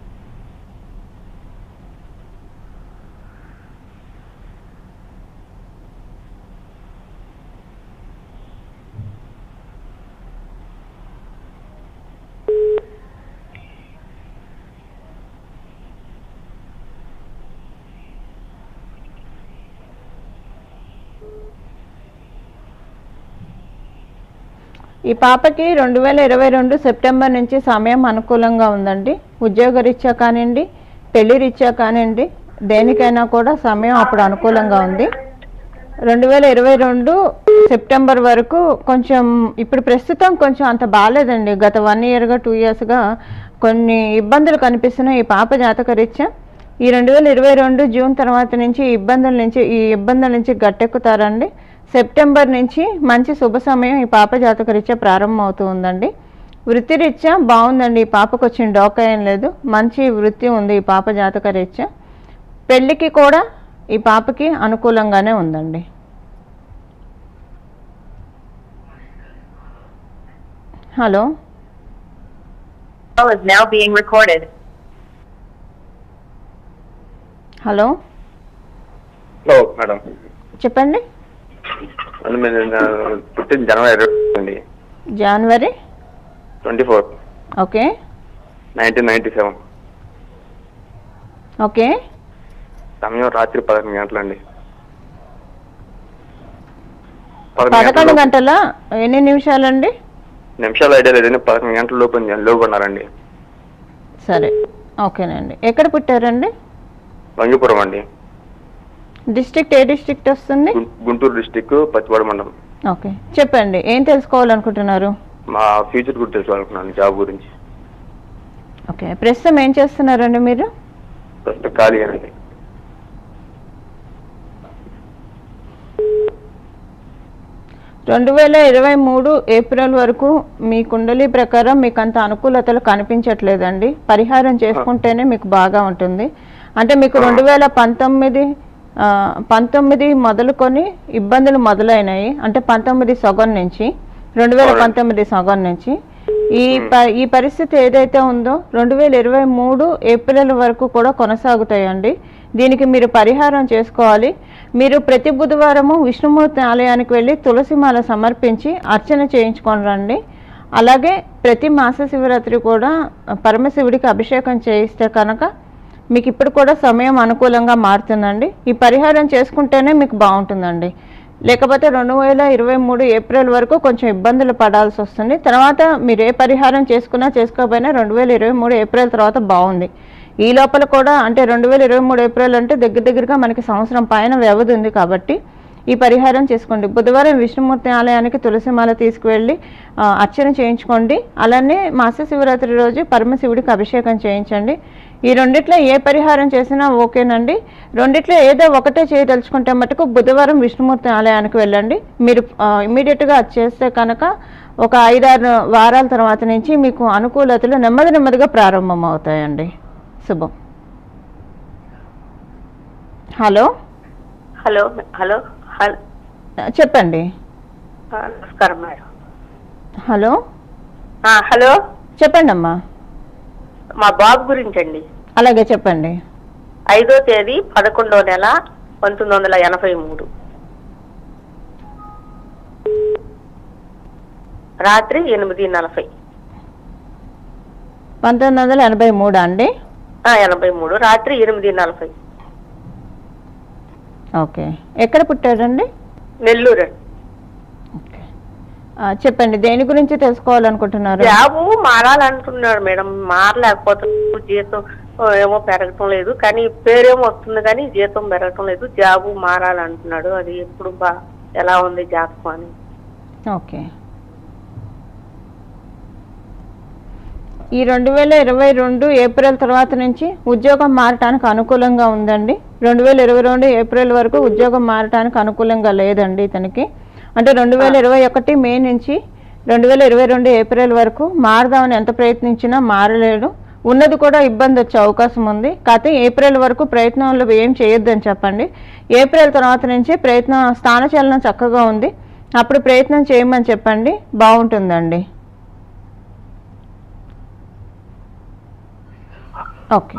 Speaker 1: ఈ పాపకి రెండు వేల ఇరవై రెండు సెప్టెంబర్ నుంచి సమయం అనుకూలంగా ఉందండి ఉద్యోగరీత్యా కానివ్వండి పెళ్లి రీత్యా కానివ్వండి దేనికైనా కూడా సమయం అప్పుడు అనుకూలంగా ఉంది రెండు వేల ఇరవై రెండు సెప్టెంబర్ వరకు కొంచెం ఇప్పుడు ప్రస్తుతం కొంచెం అంత బాగాలేదండి గత వన్ ఇయర్గా టూ ఇయర్స్గా కొన్ని ఇబ్బందులు కనిపిస్తున్నాయి ఈ పాప జాతక రీత్యా ఈ రెండు వేల ఇరవై రెండు జూన్ తర్వాత నుంచి ఈ ఇబ్బందుల నుంచి ఈ ఇబ్బందుల నుంచి గట్టెక్కుతారండి సెప్టెంబర్ నుంచి మంచి శుభ సమయం ఈ పాప జాతక రీత్యా ప్రారంభం అవుతూ ఉందండి వృత్తిరీత్యా బాగుందండి ఈ పాపకు వచ్చిన డోకా ఏం లేదు మంచి వృత్తి ఉంది ఈ పాప జాతక రీత్యా పెళ్ళికి కూడా ఈ పాపకి అనుకూలంగానే ఉందండి hello
Speaker 6: call is now being recorded.
Speaker 1: Hello
Speaker 2: hello madam
Speaker 1: చెప్పండి
Speaker 2: మేడం మీరు నా పుట్టింది జనవరి ఇరవై అండి
Speaker 1: January
Speaker 2: twenty four
Speaker 1: okay
Speaker 2: nineteen ninety seven
Speaker 1: okay
Speaker 2: సమయం రాత్రి పదకొండు గంటలండి
Speaker 1: పదకొండు గంటల ఎన్ని నిమిషాలండి
Speaker 2: నిమిషాలు ఐడియా లేదండి పదకొండు గంటల లోపు లోపు ఉన్నారండి
Speaker 1: సరే ఓకేనండి ఎక్కడ పుట్టారండి
Speaker 2: వంగిపురం అండి
Speaker 1: డిస్ట్రిక్ట్ ఏ డిస్ట్రిక్ట్ వస్తుంది
Speaker 2: గుం- గుంటూరు డిస్టిక్ పచ్చివాడ మండలం
Speaker 1: ఓకే చెప్పండి ఏం తెలుసుకోవాలనుకుంటున్నారు
Speaker 2: మా ఫ్యూచర్ గురించి తెలుసుకోవాలనుకున్నాను జాబ్ గురించి
Speaker 1: ఓకే ప్రస్తుతం ఏం చేస్తున్నారండి మీరు
Speaker 2: ప్రస్తుతం ఖాళీగానండి
Speaker 1: రెండు వేల ఇరవై మూడు ఏప్రిల్ వరకు మీ కుండలి ప్రకారం మీకు అంత అనుకూలతలు కనిపించట్లేదండి పరిహారం చేసుకుంటేనే మీకు బాగా ఉంటుంది అంటే మీకు రెండు వేల పంతొమ్మిది ఆ, పంతొమ్మిది మొదలుకొని ఇబ్బందులు మొదలైనాయి అంటే పంతొమ్మిది సగం నుంచి రెండు వేల పంతొమ్మిది సగం నుంచి ఈ ప ఈ పరిస్థితి ఏదైతే ఉందో రెండు వేల ఇరవై మూడు ఏప్రిల్ వరకు కూడా కొనసాగుతాయండి దీనికి మీరు పరిహారం చేసుకోవాలి మీరు ప్రతి బుధవారము విష్ణుమూర్తి ఆలయానికి వెళ్ళి తులసిమాల సమర్పించి అర్చన చేయించుకొని రండి అలాగే ప్రతి మాస శివరాత్రి కూడా పరమశివుడికి అభిషేకం చేయిస్తే కనుక మీకు ఇప్పుడు కూడా సమయం అనుకూలంగా మారుతుందండి ఈ పరిహారం చేసుకుంటేనే మీకు బాగుంటుందండి లేకపోతే రెండు వేల ఇరవై మూడు ఏప్రిల్ వరకు కొంచెం ఇబ్బందులు పడాల్సి వస్తుంది తర్వాత మీరు ఏ పరిహారం చేసుకున్నా చేసుకోకపోయినా రెండు వేల ఇరవై మూడు ఏప్రిల్ తర్వాత బాగుంది ఈ లోపల కూడా అంటే రెండు వేల ఇరవై మూడు ఏప్రిల్ అంటే దగ్గర దగ్గరగా మనకి సంవత్సరం పైన వ్యవధి ఉంది కాబట్టి ఈ పరిహారం చేసుకోండి బుధవారం విష్ణుమూర్తి ఆలయానికి తులసిమాల తీసుకువెళ్ళి ఆ, అర్చన చేయించుకోండి అలానే మాస శివరాత్రి రోజు పరమశివుడికి అభిషేకం చేయించండి ఈ రెండిట్లో ఏ పరిహారం చేసినా ఓకేనండి రెండిట్లో ఏదో ఒకటే చేయదలుచుకుంటే మటుకు బుధవారం విష్ణుమూర్తి ఆలయానికి వెళ్ళండి మీరు ఇమీడియట్గా అది చేస్తే కనుక ఒక ఐదారు వారాల తర్వాత నుంచి మీకు అనుకూలతలు నెమ్మది నెమ్మదిగా ప్రారంభం అవుతాయండి శుభం హలో
Speaker 6: హలో హలో హలో
Speaker 1: చెప్పండి
Speaker 6: ఆ, నమస్కారం మేడం
Speaker 1: హలో
Speaker 6: ఆ, హలో
Speaker 1: చెప్పండి అమ్మా
Speaker 6: మా బాబు గురించి అండి
Speaker 1: అలాగే చెప్పండి
Speaker 6: ఐదో తేదీ పదకొండో నెల పంతొమ్మిది వందల ఎనభై మూడు రాత్రి ఎనిమిది నలభై
Speaker 1: పంతొమ్మిది వందల ఎనభై మూడు అండి
Speaker 6: ఆ, ఎనభై మూడు రాత్రి ఎనిమిది నలభై
Speaker 1: ఓకే ఎక్కడ పుట్టాడండి
Speaker 6: నెల్లూరు అండి
Speaker 1: ఓకే ఆ, చెప్పండి దేని గురించి తెలుసుకోవాలనుకుంటున్నారు
Speaker 6: జాబు మారాలంటున్నాడు మేడం మారలేకపోతే జీతం ఆ, ఏమో పెరగటం లేదు కానీ పేరేమో వస్తుంది కానీ జీతం పెరగటం లేదు జాబు మారాలంటున్నాడు అది ఎప్పుడు బా ఎలా ఉంది జాతకం అని
Speaker 1: ఓకే ఈ రెండు వేల ఇరవై రెండు ఏప్రిల్ తర్వాత నుంచి ఉద్యోగం మారటానికి అనుకూలంగా ఉందండి రెండు వేల ఇరవై రెండు ఏప్రిల్ వరకు ఉద్యోగం మారటానికి అనుకూలంగా లేదండి ఇతనికి అంటే రెండు వేల ఇరవై ఒకటి మే నుంచి రెండు వేల ఇరవై రెండు ఏప్రిల్ వరకు మారదామని ఎంత ప్రయత్నించినా మారలేడు ఉన్నది కూడా ఇబ్బంది వచ్చే అవకాశం ఉంది కాకపోతే ఏప్రిల్ వరకు ప్రయత్నంలో ఏం చేయొద్దని చెప్పండి ఏప్రిల్ తర్వాత నుంచి ప్రయత్నం స్థానచలనం చక్కగా ఉంది అప్పుడు ప్రయత్నం చేయమని చెప్పండి బాగుంటుందండి ఓకే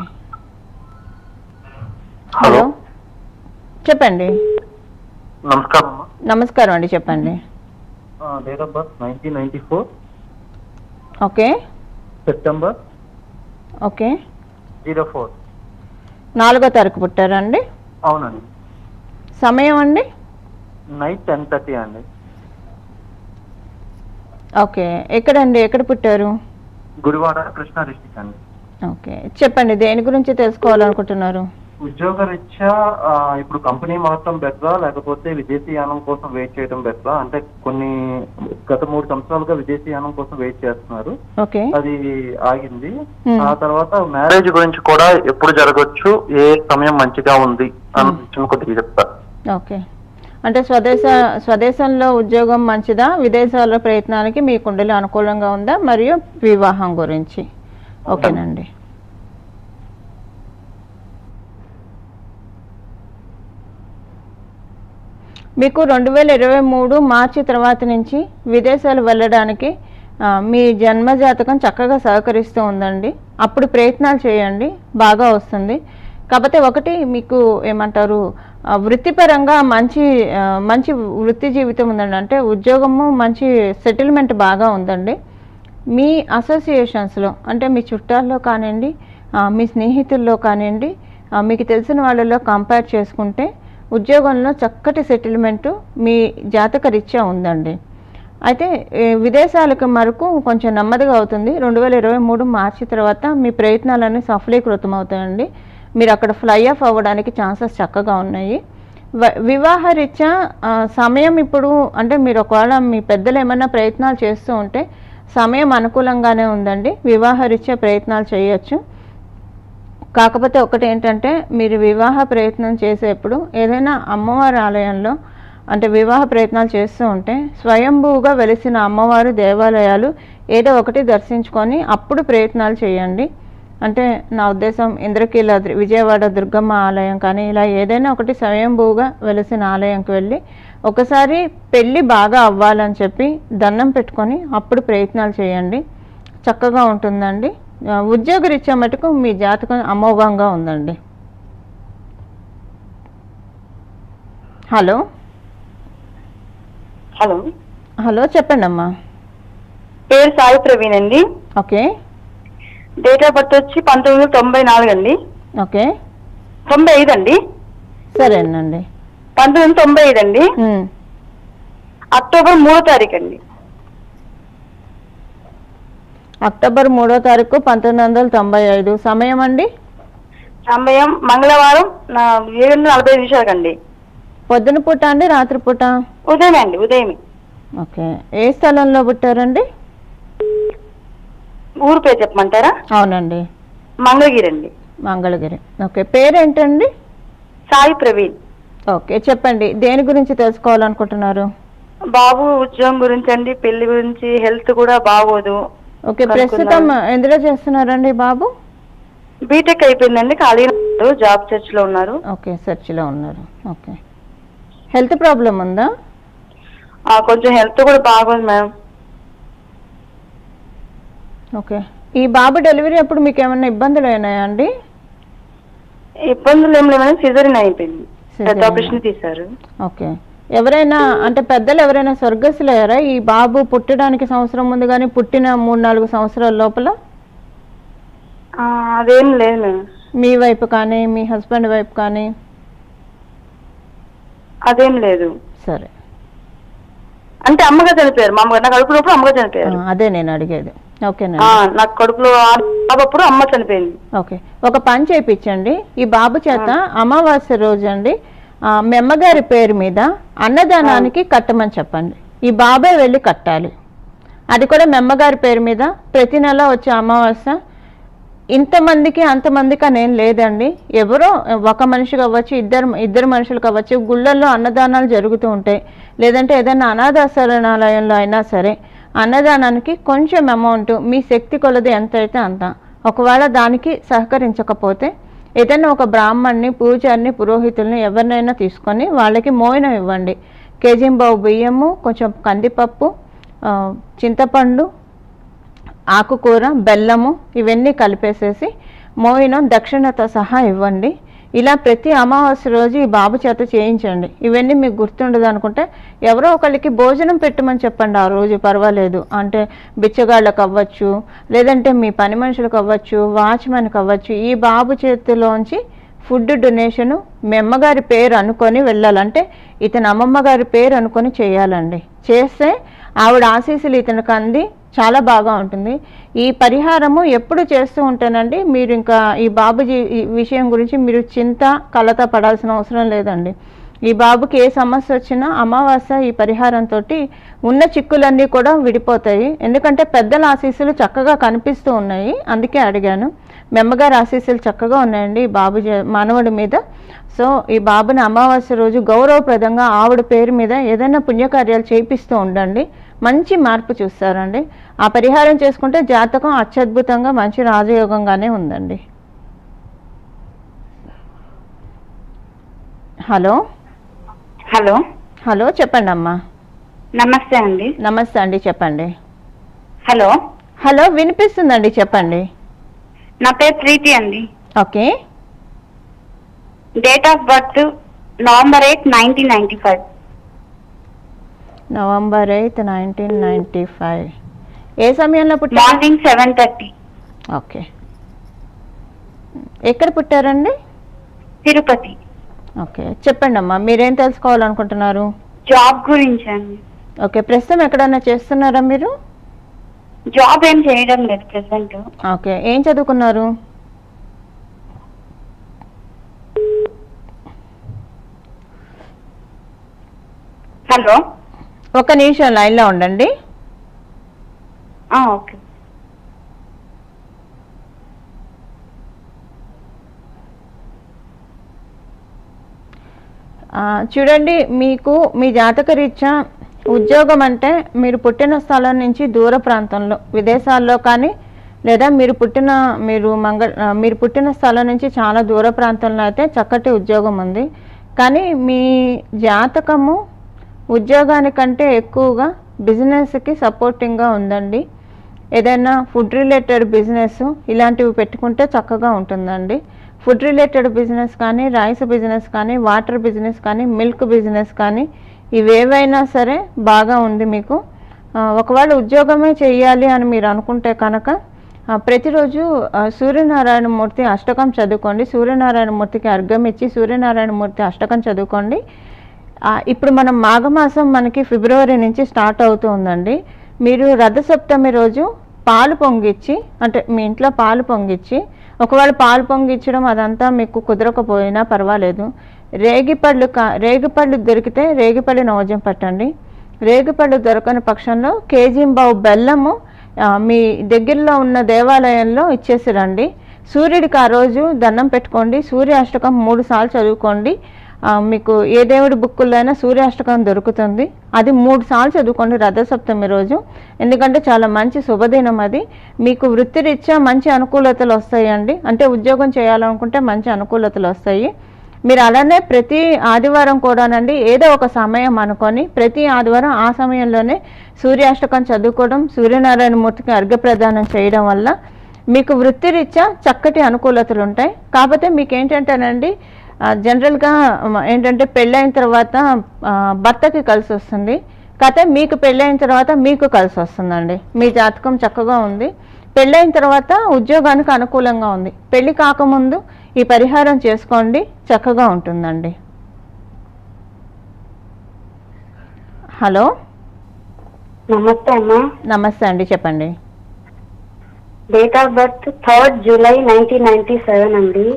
Speaker 1: హలో చెప్పండి
Speaker 7: నమస్కారం అమ్మా
Speaker 1: నమస్కారం అండి చెప్పండి
Speaker 7: date of birth nineteen ninety four
Speaker 1: okay
Speaker 7: September
Speaker 1: okay
Speaker 7: zero four
Speaker 1: నాలుగో తారీఖు పుట్టారండి
Speaker 7: అవునండి
Speaker 1: సమయం అండి
Speaker 7: నైట్ టెన్ థర్టీ అండి
Speaker 1: ఓకే ఎక్కడండి ఎక్కడ పుట్టారు
Speaker 7: గుడివాడ కృష్ణా డిస్టిక్ అండి
Speaker 1: ఓకే చెప్పండి దేని గురించి తెలుసుకోవాలనుకుంటున్నారు
Speaker 7: ఉద్యోగ రీత్యా ఆ, ఇప్పుడు కంపెనీ మారటం బెటరా లేకపోతే విదేశీయానం కోసం వెయిట్ చేయడం బెటరా అంటే కొన్ని గత మూడు సంవత్సరాలుగా విదేశీయానం కోసం వెయిట్ చేస్తున్నారు
Speaker 1: ఓకే
Speaker 7: అది ఆగింది
Speaker 1: Hmm.
Speaker 7: ఆ తర్వాత మ్యారేజ్ గురించి కూడా ఎప్పుడు జరగచ్చు ఏ సమయం మంచిగా ఉంది అని విషయం కొద్దిగా చెప్తారు
Speaker 1: ఓకే అంటే స్వదేశ స్వదేశంలో ఉద్యోగం మంచిదా విదేశాల ప్రయత్నానికి మీ కుండలి అనుకూలంగా ఉందా మరియు వివాహం గురించి ఓకేనండి మీకు రెండు వేల ఇరవై మూడు మార్చి తర్వాత నుంచి విదేశాలు వెళ్ళడానికి ఆ, మీ జన్మ జాతకం చక్కగా సహకరిస్తూ ఉందండి అప్పుడు ప్రయత్నాలు చేయండి బాగా వస్తుంది కాకపోతే ఒకటి మీకు ఏమంటారు ఆ, వృత్తిపరంగా మంచి ఆ, మంచి వృత్తి జీవితం ఉందండి అంటే ఉద్యోగము మంచి సెటిల్మెంట్ బాగా ఉందండి మీ అసోసియేషన్స్లో అంటే మీ చుట్టాల్లో కానివ్వండి ఆ, మీ స్నేహితుల్లో కానివ్వండి ఆ, మీకు తెలిసిన వాళ్ళలో కంపేర్ చేసుకుంటే ఉద్యోగంలో చక్కటి సెటిల్మెంటు మీ జాతక రీత్యా ఉందండి అయితే ఏ, విదేశాలకు మరకు కొంచెం నెమ్మదిగా అవుతుంది రెండు వేల ఇరవై మూడు మార్చి తర్వాత మీ ప్రయత్నాలన్నీ సఫలీకృతం అవుతాయండి మీరు అక్కడ ఫ్లై ఆఫ్ అవ్వడానికి ఛాన్సెస్ చక్కగా ఉన్నాయి వ- వివాహ రీత్యా ఆ, సమయం ఇప్పుడు అంటే మీరు ఒకవేళ మీ పెద్దలు ఏమైనా ప్రయత్నాలు చేస్తూ ఉంటే సమయం అనుకూలంగానే ఉందండి వివాహ రీత్యా ప్రయత్నాలు చేయొచ్చు కాకపోతే ఒకటి ఏంటంటే మీరు వివాహ ప్రయత్నం చేసేప్పుడు ఏదైనా అమ్మవారి ఆలయంలో అంటే వివాహ ప్రయత్నాలు చేస్తూ ఉంటే స్వయంభూగా వెలిసిన అమ్మవారి దేవాలయాలు ఏదో ఒకటి దర్శించుకొని అప్పుడు ప్రయత్నాలు చేయండి అంటే నా ఉద్దేశం ఇంద్రకీలాద్రి విజయవాడ దుర్గమ్మ ఆలయం కానీ ఇలా ఏదైనా ఒకటి స్వయంభూగా వెలిసిన ఆలయంకి వెళ్ళి ఒకసారి పెళ్ళి బాగా అవ్వాలని చెప్పి దండం పెట్టుకొని అప్పుడు ప్రయత్నాలు చేయండి చక్కగా ఉంటుందండి ఆ, ఉద్యోగరీత్యా మటుకు మీ జాతకం అమోఘంగా ఉందండి హలో
Speaker 8: హలో
Speaker 1: హలో చెప్పండి అమ్మా
Speaker 8: పేరు సాయి ప్రవీణ్ అండి
Speaker 1: ఓకే
Speaker 8: డేట్ ఆఫ్ బర్త్ వచ్చి పంతొమ్మిది వందల తొంభై నాలుగు అండి
Speaker 1: ఓకే
Speaker 8: తొంభై ఐదు అండి
Speaker 1: సరేనండి
Speaker 8: పంతొమ్మిది వందల తొంభై ఐదు అండి
Speaker 1: ఉమ్.
Speaker 8: అక్టోబర్ మూడో తారీఖు అండి
Speaker 1: అక్టోబర్ మూడో తారీఖు పంతొమ్మిది వందల తొంభై ఐదు సమయం అండి
Speaker 8: సమయం మంగళవారం నా ఏడు నలభై ఐదు నిమిషాలకు అండి
Speaker 1: పొద్దున పూట అండి రాత్రి పూట
Speaker 8: ఉదయమే అండి ఉదయమే
Speaker 1: ఓకే ఏ స్థలంలో పుట్టారండి
Speaker 8: ఊరు పేరు చెప్పమంటారా
Speaker 1: అవునండి
Speaker 8: మంగళగిరి అండి
Speaker 1: మంగళగిరి ఓకే పేరేంటండి
Speaker 8: సాయి ప్రవీణ్
Speaker 1: ఓకే చెప్పండి దేని గురించి తెలుసుకోవాలనుకుంటున్నారు
Speaker 8: బాబు ఉద్యోగం గురించి అండి పెళ్లి గురించి హెల్త్ కూడా బాగోదు
Speaker 1: ఓకే ప్రస్తుతం ఎందులో చేస్తున్నారండి బాబు
Speaker 8: బీటెక్ అయిపోయిందండి ఖాళీగా ఉన్నారు. జాబ్ సెర్చ్ లో ఉన్నారు
Speaker 1: ఓకే సెర్చ్లో ఉన్నారు ఓకే హెల్త్ ప్రాబ్లం ఉందా
Speaker 8: ఆ, కొంచెం హెల్త్ కూడా బాగోదు మేడం
Speaker 1: ఓకే ఈ బాబు డెలివరీ అప్పుడు మీకు ఏమైనా ఇబ్బందులు అయినాయా అండి
Speaker 8: ఇబ్బందులు ఏం లేవని సిజరిన్ అయిపోయింది పెద్ద
Speaker 1: Cesarean.
Speaker 8: ఆపరేషన్ తీశారు
Speaker 1: ఓకే ఎవరైనా అంటే పెద్దలు ఎవరైనా స్వర్గస్థులు అయ్యారా ఈ బాబు పుట్టడానికి సంవత్సరం ముందు కానీ పుట్టిన మూడు నాలుగు సంవత్సరాల లోపల
Speaker 8: ఆ, అదేం లేదు మేడం
Speaker 1: మీ వైపు కానీ మీ హస్బెండ్ వైపు కానీ
Speaker 8: అదేం లేదు
Speaker 1: సరే
Speaker 8: అంటే అమ్మగా చనిపోయారు మా అమ్మగారు నాకు కడుపునప్పుడు అమ్మగా
Speaker 1: ఆ,
Speaker 8: చనిపోయారు
Speaker 1: అదే నేను అడిగేది
Speaker 8: ఆ,
Speaker 1: ఓకేనండి
Speaker 8: నాకు కడుపులో అప్పుడు అమ్మ చనిపోయింది
Speaker 1: ఓకే ఒక పని చేయించండి ఈ బాబు చేత అమావాస్య రోజు అండి ఆ, మీ అమ్మగారి పేరు మీద అన్నదానానికి కట్టమని చెప్పండి ఈ బాబే వెళ్ళి కట్టాలి అది కూడా మీ అమ్మగారి పేరు మీద ప్రతి నెల వచ్చే అమావాస్య ఇంతమందికి అంతమందికి అనేం లేదండి ఎవరో ఒక మనిషి కావచ్చు ఇద్దరు ఇద్దరు మనుషులు కావచ్చు గుళ్ళల్లో అన్నదానాలు జరుగుతూ ఉంటాయి లేదంటే ఏదైనా అనాథాశరణాలయంలో అయినా సరే అన్నదానానికి కొంచెం అమౌంట్ మీ శక్తి కొలది ఎంత అయితే అంత ఒకవేళ దానికి సహకరించకపోతే ఏదైనా ఒక బ్రాహ్మణ్ణి పూజారిని పురోహితుల్ని ఎవరినైనా తీసుకొని వాళ్ళకి మోయినం ఇవ్వండి కేజీంబావు బియ్యము కొంచెం కందిపప్పు ఆ, చింతపండు ఆకుకూర బెల్లము ఇవన్నీ కలిపేసేసి మోయినం దక్షిణతో సహా ఇవ్వండి ఇలా ప్రతి అమావాస్య రోజు ఈ బాబు చేత చేయించండి ఇవన్నీ మీకు గుర్తుండదు అనుకుంటే ఎవరో ఒకరికి భోజనం పెట్టమని చెప్పండి ఆ రోజు పర్వాలేదు అంటే బిచ్చగాళ్ళకు అవ్వచ్చు లేదంటే మీ పని మనుషులకు అవ్వచ్చు వాచ్మెన్కి అవ్వచ్చు ఈ బాబు చేతిలోంచి ఫుడ్ డొనేషను మీ అమ్మగారి పేరు అనుకొని వెళ్ళాలంటే ఇతని అమ్మమ్మ గారి పేరు అనుకొని చేయాలండి చేస్తే ఆవిడ ఆశీస్సులు ఇతనికి అంది చాలా బాగా ఉంటుంది ఈ పరిహారము ఎప్పుడు చేస్తూ ఉంటేనండి మీరు ఇంకా ఈ బాబు జీ- ఈ విషయం గురించి మీరు చింత కలత పడాల్సిన అవసరం లేదండి ఈ బాబుకి ఏ సమస్య వచ్చినా అమావాస్య ఈ పరిహారంతో ఉన్న చిక్కులన్నీ కూడా విడిపోతాయి ఎందుకంటే పెద్దల ఆశీస్సులు చక్కగా కనిపిస్తూ ఉన్నాయి అందుకే అడిగాను మీ అమ్మగారి ఆశీస్సులు చక్కగా ఉన్నాయండి ఈ బాబు జ- మానవుడి మీద సో ఈ బాబుని అమావాస్య రోజు గౌరవప్రదంగా ఆవిడ పేరు మీద ఏదైనా పుణ్యకార్యాలు చేయిస్తూ ఉండండి మంచి మార్పు చూస్తారండి ఆ పరిహారం చేసుకుంటే జాతకం అత్యద్భుతంగా మంచి రాజయోగంగానే ఉందండి హలో
Speaker 8: హలో
Speaker 1: హలో చెప్పండి అమ్మా
Speaker 8: నమస్తే అండి
Speaker 1: నమస్తే అండి చెప్పండి
Speaker 8: హలో
Speaker 1: హలో వినిపిస్తుందండి చెప్పండి
Speaker 8: నా పేరు ప్రీతి అండి
Speaker 1: okay
Speaker 8: date of birth November eight nineteen ninety five
Speaker 1: November eighth nineteen ninety five ఏ సమయంలో పుట్టారు
Speaker 8: మార్నింగ్ సెవెన్ థర్టీ
Speaker 1: ఓకే ఎక్కడ పుట్టారండి
Speaker 8: తిరుపతి
Speaker 1: ఓకే చెప్పండి అమ్మా మీరేం తెలుసుకోవాలనుకుంటున్నారు
Speaker 8: జాబ్ గురించి అండి
Speaker 1: ఓకే ప్రస్తుతం ఎక్కడైనా చేస్తున్నారా మీరు
Speaker 8: జాబ్ ఏం చేయడం లేదు ప్రెసెంట్
Speaker 1: ఓకే ఏం చదువుకున్నారు
Speaker 8: హలో
Speaker 1: ఒక నిమిషం లైన్లో ఉండండి
Speaker 8: ఓకే
Speaker 1: ఆ, చూడండి మీకు మీ జాతక రీత్యా ఉద్యోగం అంటే మీరు పుట్టిన స్థలం నుంచి దూర ప్రాంతంలో విదేశాల్లో కానీ లేదా మీరు పుట్టిన మీరు మంగ ఆ, మీరు పుట్టిన స్థలం నుంచి చాలా దూర ప్రాంతంలో అయితే చక్కటి ఉద్యోగం ఉంది కానీ మీ జాతకము ఉద్యోగానికంటే ఎక్కువగా బిజినెస్కి సపోర్టింగ్గా ఉందండి ఏదైనా ఫుడ్ రిలేటెడ్ బిజినెస్ ఇలాంటివి పెట్టుకుంటే చక్కగా ఉంటుందండి ఫుడ్ రిలేటెడ్ బిజినెస్ కానీ రైస్ బిజినెస్ కానీ వాటర్ బిజినెస్ కానీ మిల్క్ బిజినెస్ కానీ ఇవేవైనా సరే బాగా ఉంది మీకు ఆ, ఒకవేళ ఉద్యోగమే చేయాలి అని మీరు అనుకుంటే కనుక ఆ, ప్రతిరోజు ఆ, సూర్యనారాయణ మూర్తి అష్టకం చదువుకోండి సూర్యనారాయణ మూర్తికి అర్ఘం ఇచ్చి సూర్యనారాయణ మూర్తి అష్టకం చదువుకోండి ఆ, ఇప్పుడు మనం మాఘమాసం మనకి ఫిబ్రవరి నుంచి స్టార్ట్ అవుతూ ఉందండి మీరు రథసప్తమి రోజు పాలు పొంగిచ్చి అంటే మీ ఇంట్లో పాలు పొంగిచ్చి ఒకవేళ పాలు పొంగిచ్చడం అదంతా మీకు కుదరకపోయినా పర్వాలేదు రేగిపళ్ళు కా రేగిపళ్ళు దొరికితే రేగిపళ్ళు నవజం పట్టండి రేగిపళ్ళు దొరకని పక్షంలో కేజీ బావు బెల్లము ఆ, మీ దగ్గరలో ఉన్న దేవాలయంలో ఇచ్చేసి రండి సూర్యుడికి ఆ రోజు దండం పెట్టుకోండి సూర్యాష్టకం మూడు సార్లు చదువుకోండి ఆ, మీకు ఏ దేవుడి బుక్కుల్లో అయినా సూర్యాష్టకం దొరుకుతుంది అది మూడు సార్లు చదువుకోండి రథసప్తమి రోజు ఎందుకంటే చాలా మంచి శుభదినం అది మీకు వృత్తిరీత్యా మంచి అనుకూలతలు వస్తాయండి అంటే ఉద్యోగం చేయాలనుకుంటే మంచి అనుకూలతలు వస్తాయి మీరు అలానే ప్రతి ఆదివారం కూడానండి ఏదో ఒక సమయం అనుకొని ప్రతి ఆదివారం ఆ సమయంలోనే సూర్యాష్టకం చదువుకోవడం సూర్యనారాయణ మూర్తికి అర్ఘ్యప్రదానం చేయడం వల్ల మీకు వృత్తిరీత్యా చక్కటి అనుకూలతలు ఉంటాయి కాకపోతే మీకు ఏంటంటేనండి ఆ, జనరల్గా మ, ఏంటంటే పెళ్ళైన తర్వాత ఆ, భర్తకి కలిసి వస్తుంది కాకపోతే మీకు పెళ్ళైన తర్వాత మీకు కలిసి వస్తుందండి మీ జాతకం చక్కగా ఉంది పెళ్ళైన తర్వాత ఉద్యోగానికి అనుకూలంగా ఉంది పెళ్లి కాకముందు ఈ పరిహారం చేసుకోండి చక్కగా ఉంటుందండి హలో
Speaker 3: నమస్తే అమ్మా
Speaker 1: నమస్తే అండి చెప్పండి
Speaker 3: date of birth third July nineteen ninety seven అండి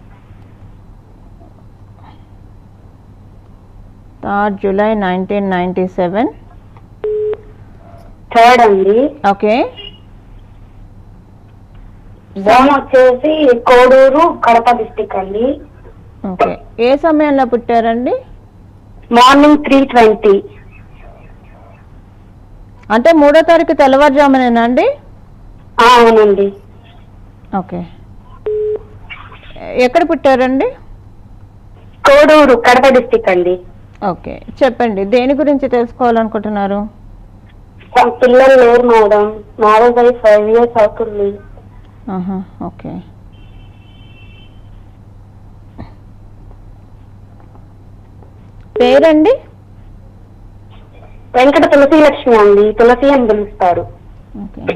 Speaker 1: third July nineteen ninety seven
Speaker 3: third అండి
Speaker 1: ఓకే
Speaker 3: జోన్ వచ్చేసి కోడూరు కడప డిస్టిక్ అండి
Speaker 1: ఓకే ఏ సమయంలో పుట్టారండి
Speaker 3: మార్నింగ్ త్రీ ట్వంటీ
Speaker 1: అంటే మూడో తారీఖు తెల్లవారుజామునేనా అండి
Speaker 3: అవునండి
Speaker 1: ఓకే ఎక్కడ పుట్టారండి
Speaker 3: కోడూరు కడప డిస్టిక్ అండి
Speaker 1: ఓకే చెప్పండి దేని గురించి తెలుసుకోవాలనుకుంటున్నారు
Speaker 3: పిల్లలు లేరు మేడం మ్యారేజ్ అయ్యి ఫైవ్ ఇయర్స్ అవుతుంది
Speaker 1: ఆహా, ఓకే పేరండి
Speaker 3: వెంకట తులసి లక్ష్మి అండి తులసి అని పిలుస్తారు
Speaker 1: ఓకే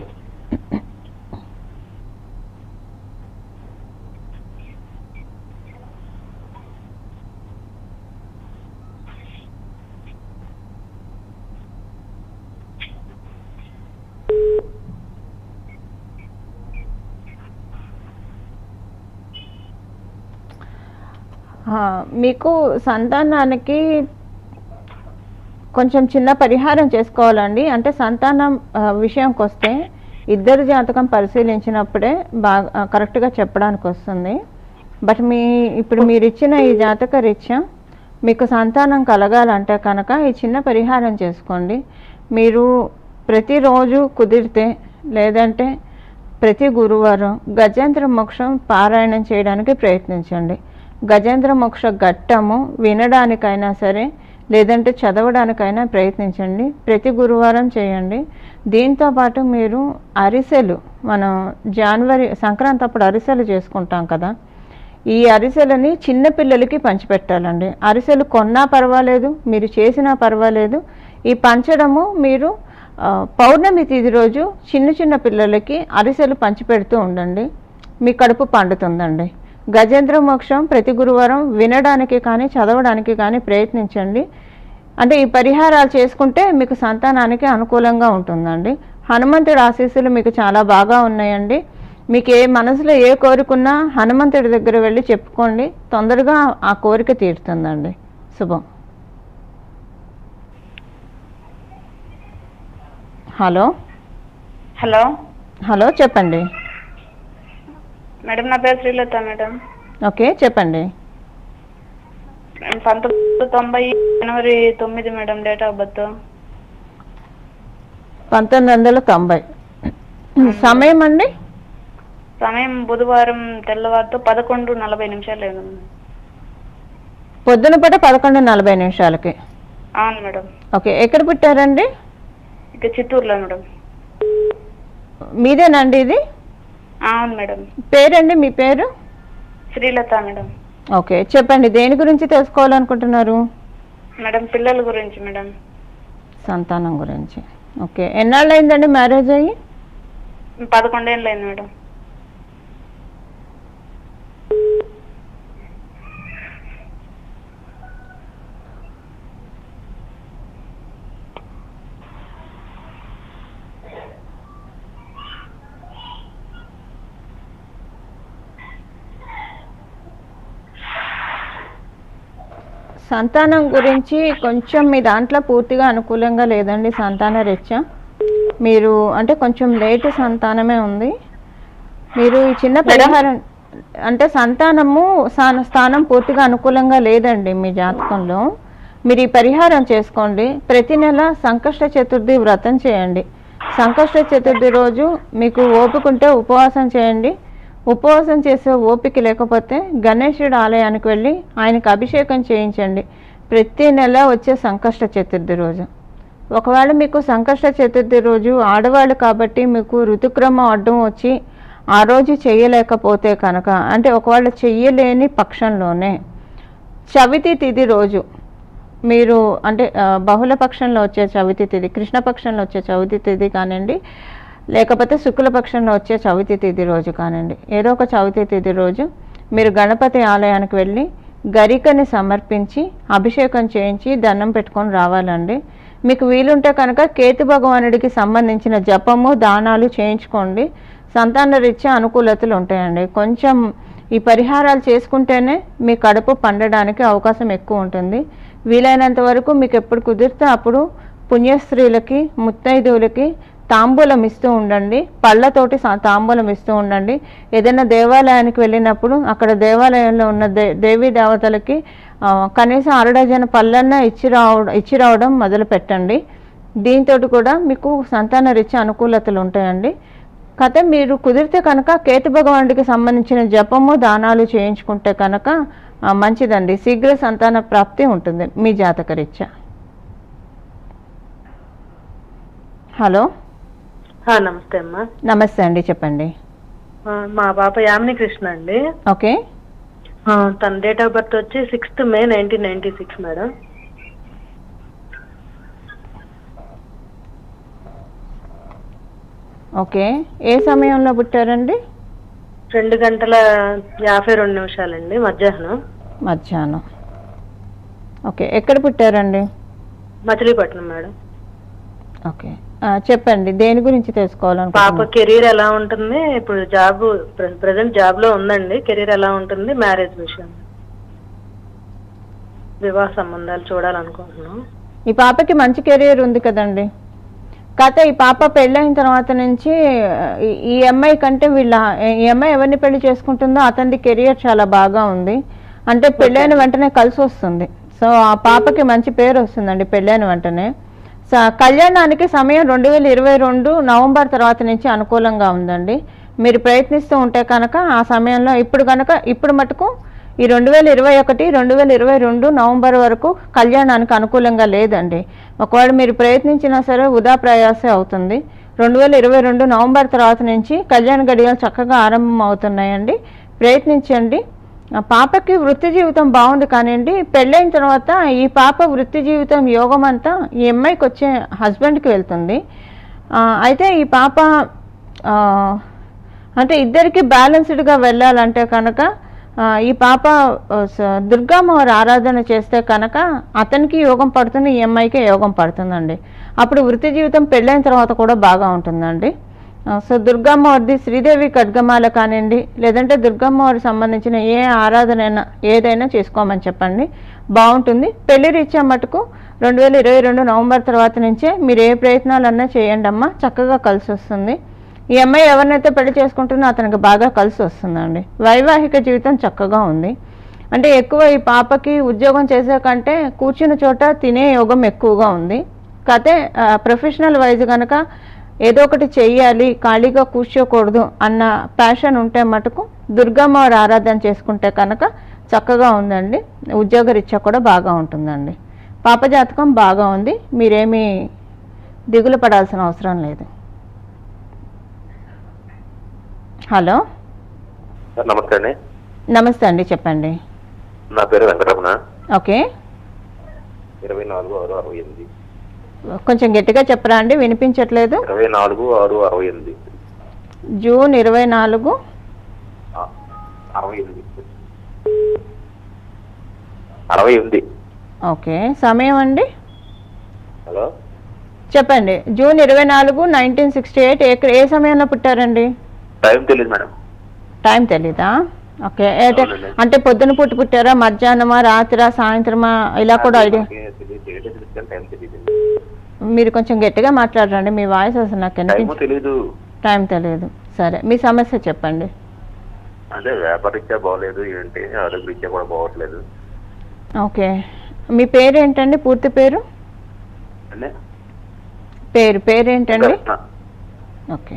Speaker 1: ఆ, మీకు సంతానానికి కొంచెం చిన్న పరిహారం చేసుకోవాలండి అంటే సంతానం ఆ, విషయంకి వస్తే ఇద్దరు జాతకం పరిశీలించినప్పుడే బాగా ఆ, కరెక్ట్గా చెప్పడానికి వస్తుంది బట్ మీ ఇప్పుడు మీరు ఇచ్చిన ఈ జాతక రీత్యా మీకు సంతానం కలగాలంటే కనుక ఈ చిన్న పరిహారం చేసుకోండి మీరు ప్రతిరోజు కుదిరితే లేదంటే ప్రతి గురువారం గజేంద్ర మోక్షం పారాయణం చేయడానికి ప్రయత్నించండి గజేంద్ర మోక్ష ఘట్టము వినడానికైనా సరే లేదంటే చదవడానికైనా ప్రయత్నించండి ప్రతి గురువారం చేయండి దీంతో పాటు మీరు అరిసెలు మనం జనవరి సంక్రాంతి అప్పుడు అరిసెలు చేసుకుంటాం కదా ఈ అరిసెలని చిన్న పిల్లలకి పంచిపెట్టాలండి అరిసెలు కొన్నా పర్వాలేదు మీరు చేసినా పర్వాలేదు ఈ పంచడము మీరు ఆ, పౌర్ణమి తిథి రోజు చిన్న చిన్న పిల్లలకి అరిసెలు పంచిపెడుతూ ఉండండి మీ కడుపు పండుతుందండి గజేంద్ర మోక్షం ప్రతి గురువారం వినడానికి కానీ చదవడానికి కానీ ప్రయత్నించండి అంటే ఈ పరిహారాలు చేసుకుంటే మీకు సంతానానికి అనుకూలంగా ఉంటుందండి హనుమంతుడి ఆశీస్సులు మీకు చాలా బాగా ఉన్నాయండి మీకు ఏ మనసులో ఏ కోరికున్నా హనుమంతుడి దగ్గర వెళ్ళి చెప్పుకోండి తొందరగా ఆ కోరిక తీరుతుందండి శుభం హలో
Speaker 8: హలో
Speaker 1: హలో చెప్పండి
Speaker 8: మేడం నా పేరు శ్రీలత మేడం
Speaker 1: ఓకే చెప్పండి
Speaker 8: పంతొమ్మిది వందల తొంభై జనవరి తొమ్మిది మేడం డేట్ ఆఫ్ బర్త్
Speaker 1: పంతొమ్మిది వందల తొంభై సమయం అండి
Speaker 8: సమయం బుధవారం తెల్లవారుతో పదకొండు నలభై నిమిషాలు లేదు
Speaker 1: పొద్దున పూట పదకొండు నలభై నిమిషాలకి
Speaker 8: అవును మేడం
Speaker 1: ఓకే ఎక్కడ పుట్టారండి
Speaker 8: ఇక చిత్తూరులో మేడం
Speaker 1: మీదేనండి ఇది
Speaker 8: అవును మేడం
Speaker 1: పేరండి మీ పేరు
Speaker 8: శ్రీలత మేడం
Speaker 1: ఓకే చెప్పండి దేని గురించి తెలుసుకోవాలనుకుంటున్నారు
Speaker 8: మేడం పిల్లల గురించి మేడం
Speaker 1: సంతానం గురించి ఓకే ఎన్నాళ్ళు అయిందండి మ్యారేజ్ అయ్యి
Speaker 8: పదకొండేళ్ళు అయింది మేడం
Speaker 1: సంతానం గురించి కొంచెం మీ దాంట్లో పూర్తిగా అనుకూలంగా లేదండి సంతాన రీత్యా మీరు అంటే కొంచెం లేట్ సంతానమే ఉంది మీరు ఈ చిన్న పరిహారం అంటే సంతానము స్థాన- స్థానం పూర్తిగా అనుకూలంగా లేదండి మీ జాతకంలో మీరు ఈ పరిహారం చేసుకోండి ప్రతి నెల సంకష్ట చతుర్థి వ్రతం చేయండి సంకష్ట చతుర్థి రోజు మీకు ఓపిక ఉంటే ఉపవాసం చేయండి ఉపవాసం చేసే ఓపిక లేకపోతే గణేశుడు ఆలయానికి వెళ్ళి ఆయనకు అభిషేకం చేయించండి ప్రతి నెల వచ్చే సంకష్ట చతుర్థి రోజు ఒకవేళ మీకు సంకష్ట చతుర్థి రోజు ఆడవాళ్ళు కాబట్టి మీకు ఋతుక్రమం అడ్డం వచ్చి ఆ రోజు చేయలేకపోతే కనుక అంటే ఒకవేళ చెయ్యలేని పక్షంలోనే చవితి తిథి రోజు మీరు అంటే ఆ, బహుళ పక్షంలో వచ్చే చవితి తిథి కృష్ణపక్షంలో వచ్చే చవితి తిథి కానివ్వండి లేకపోతే శుక్లపక్షంలో వచ్చే చవితి తిథి రోజు కానివ్వండి ఏదో ఒక చవితి తిథి రోజు మీరు గణపతి ఆలయానికి వెళ్ళి గరికని సమర్పించి అభిషేకం చేయించి దండం పెట్టుకొని రావాలండి మీకు వీలుంటే కనుక కేతు భగవానుడికి సంబంధించిన జపము దానాలు చేయించుకోండి సంతాన రీత్యా అనుకూలతలు ఉంటాయండి కొంచెం ఈ పరిహారాలు చేసుకుంటేనే మీ కడుపు పండడానికి అవకాశం ఎక్కువ ఉంటుంది వీలైనంత వరకు మీకు ఎప్పుడు కుదిరితే అప్పుడు పుణ్యస్త్రీలకి ముత్తైదువులకి తాంబూలం ఇస్తూ ఉండండి పళ్ళతోటి సా- తాంబూలం ఇస్తూ ఉండండి ఏదైనా దేవాలయానికి వెళ్ళినప్పుడు అక్కడ దేవాలయంలో ఉన్న దే దేవీ దేవతలకి ఆ, కనీసం అరడజన పళ్ళన్నా ఇచ్చి రావడం ఇచ్చి రావడం మొదలు పెట్టండి దీంతో కూడా మీకు సంతాన రీత్యా అనుకూలతలు ఉంటాయండి కథ మీరు కుదిరితే కనుక కేతు భగవానుడికి సంబంధించిన జపము దానాలు చేయించుకుంటే కనుక ఆ, మంచిదండి శీఘ్ర సంతాన ప్రాప్తి ఉంటుంది మీ జాతక రీత్యా హలో
Speaker 9: ఆ, నమస్తే అమ్మా
Speaker 1: నమస్తే అండి చెప్పండి
Speaker 9: ఆ, మా పాప యామిని కృష్ణ అండి
Speaker 1: ఓకే
Speaker 9: ఆ, తన డేట్ ఆఫ్ బర్త్ వచ్చి sixth May nineteen ninety six madam
Speaker 1: okay ఏ సమయంలో పుట్టారండి
Speaker 9: రెండు గంటల యాభై రెండు నిమిషాలండి మధ్యాహ్నం
Speaker 1: మధ్యాహ్నం ఓకే ఎక్కడ పుట్టారండి
Speaker 9: మచిలీపట్నం మేడం
Speaker 1: ఓకే ఆ, చెప్పండి దేని గురించి
Speaker 9: పాప
Speaker 1: తెలుసుకోవాలనుకుంటున్నారు
Speaker 9: కెరీర్ ఎలా ఉంటుంది ఇప్పుడు జాబ్ ప్రజెంట్ జాబ్ లో ఉందండి కెరీర్ ఎలా ఉంటుంది మ్యారేజ్ విషయం వివాహ సంబంధాలు చూడాలనుకుంటున్నాం
Speaker 1: ఈ పాపకి మంచి కెరీర్ ఉంది కదండి కాకపోతే ఈ పాప పెళ్ళైన తర్వాత నుంచి ఈ- ఈ అమ్మాయి కంటే వీళ్ళ ఈ అమ్మాయి ఎవరిని పెళ్లి చేసుకుంటుందో అతనిది కెరియర్ చాలా బాగా ఉంది అంటే పెళ్ళైన వెంటనే కలిసి వస్తుంది సో ఆ పాపకి మంచి పేరు వస్తుందండి పెళ్ళైన వెంటనే స- కళ్యాణానికి సమయం రెండు వేల ఇరవై రెండు నవంబర్ తర్వాత నుంచి అనుకూలంగా ఉందండి మీరు ప్రయత్నిస్తూ ఉంటే కనుక ఆ సమయంలో ఇప్పుడు కనుక ఇప్పుడు మటుకు ఈ రెండు వేల ఇరవై ఒకటి రెండు వేల ఇరవై రెండు నవంబర్ వరకు కళ్యాణానికి అనుకూలంగా లేదండి ఒకవేళ మీరు ప్రయత్నించినా సరే వృధా ప్రయాసే అవుతుంది రెండు వేల ఇరవై రెండు నవంబర్ తర్వాత నుంచి కళ్యాణ గడియలు చక్కగా ఆరంభం అవుతున్నాయండి ప్రయత్నించండి ఆ పాపకి వృత్తి జీవితం బాగుంది కానివ్వండి పెళ్ళైన తర్వాత ఈ పాప వృత్తి జీవితం యోగం అంతా ఈ అమ్మాయికి వచ్చే హస్బెండ్కి వెళ్తుంది ఆ, అయితే ఈ పాప ఆ, అంటే ఇద్దరికి బ్యాలెన్స్డ్గా వెళ్ళాలంటే కనుక ఆ, ఈ పాప ఆ, స- దుర్గామ్మవారి ఆరాధన చేస్తే కనుక అతనికి యోగం పడుతుంది ఈ అమ్మాయికి యోగం పడుతుందండి అప్పుడు వృత్తి జీవితం పెళ్ళైన తర్వాత కూడా బాగా ఉంటుందండి ఆ, సో దుర్గమ్మవారిది శ్రీదేవి ఖడ్గమాల కానివ్వండి లేదంటే దుర్గమ్మవారికి సంబంధించిన ఏ ఆరాధన అయినా ఏదైనా చేసుకోమని చెప్పండి బాగుంటుంది పెళ్లి రీత్యా మటుకు రెండు వేల ఇరవై రెండు నవంబర్ తర్వాత నుంచే మీరు ఏ ప్రయత్నాలన్నా చేయండి అమ్మా చక్కగా కలిసి వస్తుంది ఈ అమ్మాయి ఎవరినైతే పెళ్లి చేసుకుంటుందో అతనికి బాగా కలిసి వస్తుందండి వైవాహిక జీవితం చక్కగా ఉంది అంటే ఎక్కువ ఈ పాపకి ఉద్యోగం చేసే కంటే కూర్చున్న చోట తినే యోగం ఎక్కువగా ఉంది కాకపోతే ప్రొఫెషనల్ వైజ్ కనుక ఏదో ఒకటి చెయ్యాలి ఖాళీగా కూర్చోకూడదు అన్న ప్యాషన్ ఉంటే మటుకు దుర్గమ్మవారి ఆరాధన చేసుకుంటే కనుక చక్కగా ఉందండి ఉద్యోగరీత్యా కూడా బాగా ఉంటుందండి పాప జాతకం బాగా ఉంది మీరేమీ దిగులు పడాల్సిన అవసరం లేదు హలో
Speaker 2: సార్ నమస్తే అండి
Speaker 1: నమస్తే అండి చెప్పండి
Speaker 2: నా పేరు వెంకటరమణ
Speaker 1: ఓకే
Speaker 2: ఇరవై నాలుగు ఆరు అరవై ఎనిమిది
Speaker 1: కొంచెం గట్టిగా చెప్పరా అండి వినిపించట్లేదు
Speaker 2: ఇరవై నాలుగు ఆరు అరవై ఎనిమిది
Speaker 1: జూన్ ఇరవై నాలుగు
Speaker 2: ఆ, అరవై ఎనిమిది అరవై ఎనిమిది
Speaker 1: ఓకే సమయం అండి
Speaker 2: హలో
Speaker 1: చెప్పండి జూన్ ఇరవై నాలుగు నైన్టీన్ సిక్స్టీ ఎయిట్ ఏ ఏ సమయంలో పుట్టారండి
Speaker 2: టైం తెలియదు మేడం
Speaker 1: టైం తెలీదా ఓకే ఏ టై-
Speaker 2: అవునండి.
Speaker 1: అంటే పొద్దున పూట పుట్టారా మధ్యాహ్నమా రాత్రా సాయంత్రమా ఇలా కూడా ఐడియా
Speaker 2: నాకే తెలియదు, డేటే తెలుసు కానీ టైం తెలియదు
Speaker 1: మీరు కొంచెం గట్టిగా మాట్లాడరండి మీ వాయిస్ అసలు నాకు
Speaker 2: టైము
Speaker 1: వినిపించ
Speaker 2: తెలీదు
Speaker 1: టైం తెలియదు సరే మీ సమస్య చెప్పండి
Speaker 2: అదే వ్యాపారీత్యా బాగోలేదు ఏంటి ఆరోగ్య రీత్యా కూడా బాగోట్లేదు
Speaker 1: ఓకే మీ పేరు ఏంటండి పూర్తి పేరు
Speaker 2: అంటే
Speaker 1: పేరు పేరు ఏంటండి
Speaker 2: కృష్ణ.
Speaker 1: ఓకే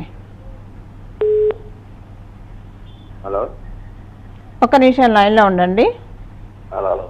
Speaker 2: హలో
Speaker 1: ఒక నిమిషం లైన్లో ఉండండి
Speaker 2: హలో హలో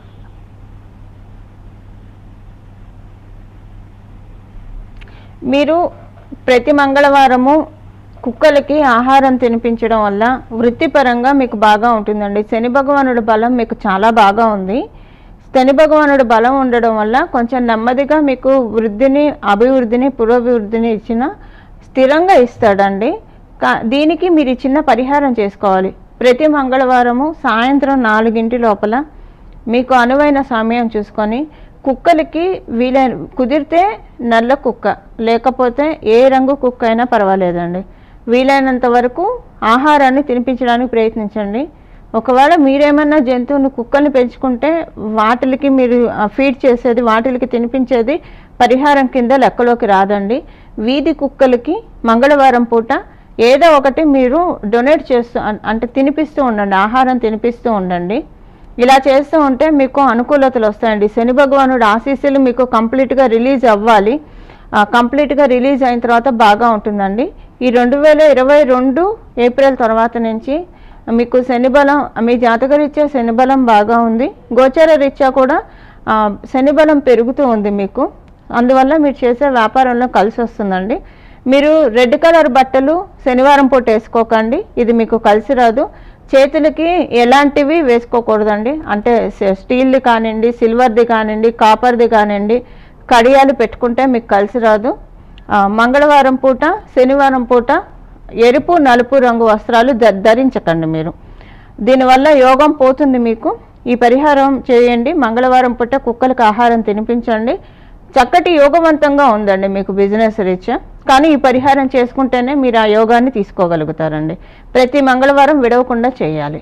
Speaker 1: మీరు ప్రతి మంగళవారము కుక్కలకి ఆహారం తినిపించడం వల్ల వృత్తిపరంగా మీకు బాగా ఉంటుందండి శని భగవానుడి బలం మీకు చాలా బాగా ఉంది శని భగవానుడి బలం ఉండడం వల్ల కొంచెం నెమ్మదిగా మీకు వృద్ధిని అభివృద్ధిని పురోభివృద్ధిని ఇచ్చిన స్థిరంగా ఇస్తాడండి కా- దీనికి మీరు ఈ చిన్న పరిహారం చేసుకోవాలి ప్రతి మంగళవారము సాయంత్రం నాలుగింటి లోపల మీకు అనువైన సమయం చూసుకొని కుక్కలకి వీలైన కుదిరితే నల్ల కుక్క లేకపోతే ఏ రంగు కుక్క అయినా పర్వాలేదండి వీలైనంత వరకు ఆహారాన్ని తినిపించడానికి ప్రయత్నించండి ఒకవేళ మీరేమన్నా జంతువుని కుక్కల్ని పెంచుకుంటే వాటికి మీరు ఫీడ్ చేసేది వాటికి తినిపించేది పరిహారం కింద లెక్కలోకి రాదండి వీధి కుక్కలకి మంగళవారం పూట ఏదో ఒకటి మీరు డొనేట్ చేస్తూ అం- అంటే తినిపిస్తూ ఉండండి ఆహారం తినిపిస్తూ ఉండండి ఇలా చేస్తూ ఉంటే మీకు అనుకూలతలు వస్తాయండి శని భగవానుడు ఆశీస్సులు మీకు కంప్లీట్గా రిలీజ్ అవ్వాలి ఆ, కంప్లీట్గా రిలీజ్ అయిన తర్వాత బాగా ఉంటుందండి ఈ రెండు వేల ఇరవై రెండు ఏప్రిల్ తర్వాత నుంచి మీకు శనిబలం మీ జాతకరీత్యా శనిబలం బాగా ఉంది గోచర రీత్యా కూడా ఆ, శనిబలం పెరుగుతూ ఉంది మీకు అందువల్ల మీరు చేసే వ్యాపారంలో కలిసి వస్తుందండి మీరు రెడ్ కలర్ బట్టలు శనివారం పూట వేసుకోకండి ఇది మీకు కలిసి రాదు చేతులకి ఎలాంటివి వేసుకోకూడదండి అంటే స- స్టీల్ది కానివ్వండి సిల్వర్ది కానివ్వండి కాపర్ది కానివ్వండి కడియాలు పెట్టుకుంటే మీకు కలిసి రాదు ఆ, మంగళవారం పూట శనివారం పూట ఎరుపు నలుపు రంగు వస్త్రాలు ధ- ధరించకండి మీరు దీనివల్ల యోగం పోతుంది మీకు ఈ పరిహారం చేయండి మంగళవారం పూట కుక్కలకు ఆహారం తినిపించండి చక్కటి యోగవంతంగా ఉందండి మీకు బిజినెస్ రీత్యా కానీ ఈ పరిహారం చేసుకుంటేనే మీరు ఆ యోగాన్ని తీసుకోగలుగుతారండి ప్రతి మంగళవారం విడవకుండా చేయాలి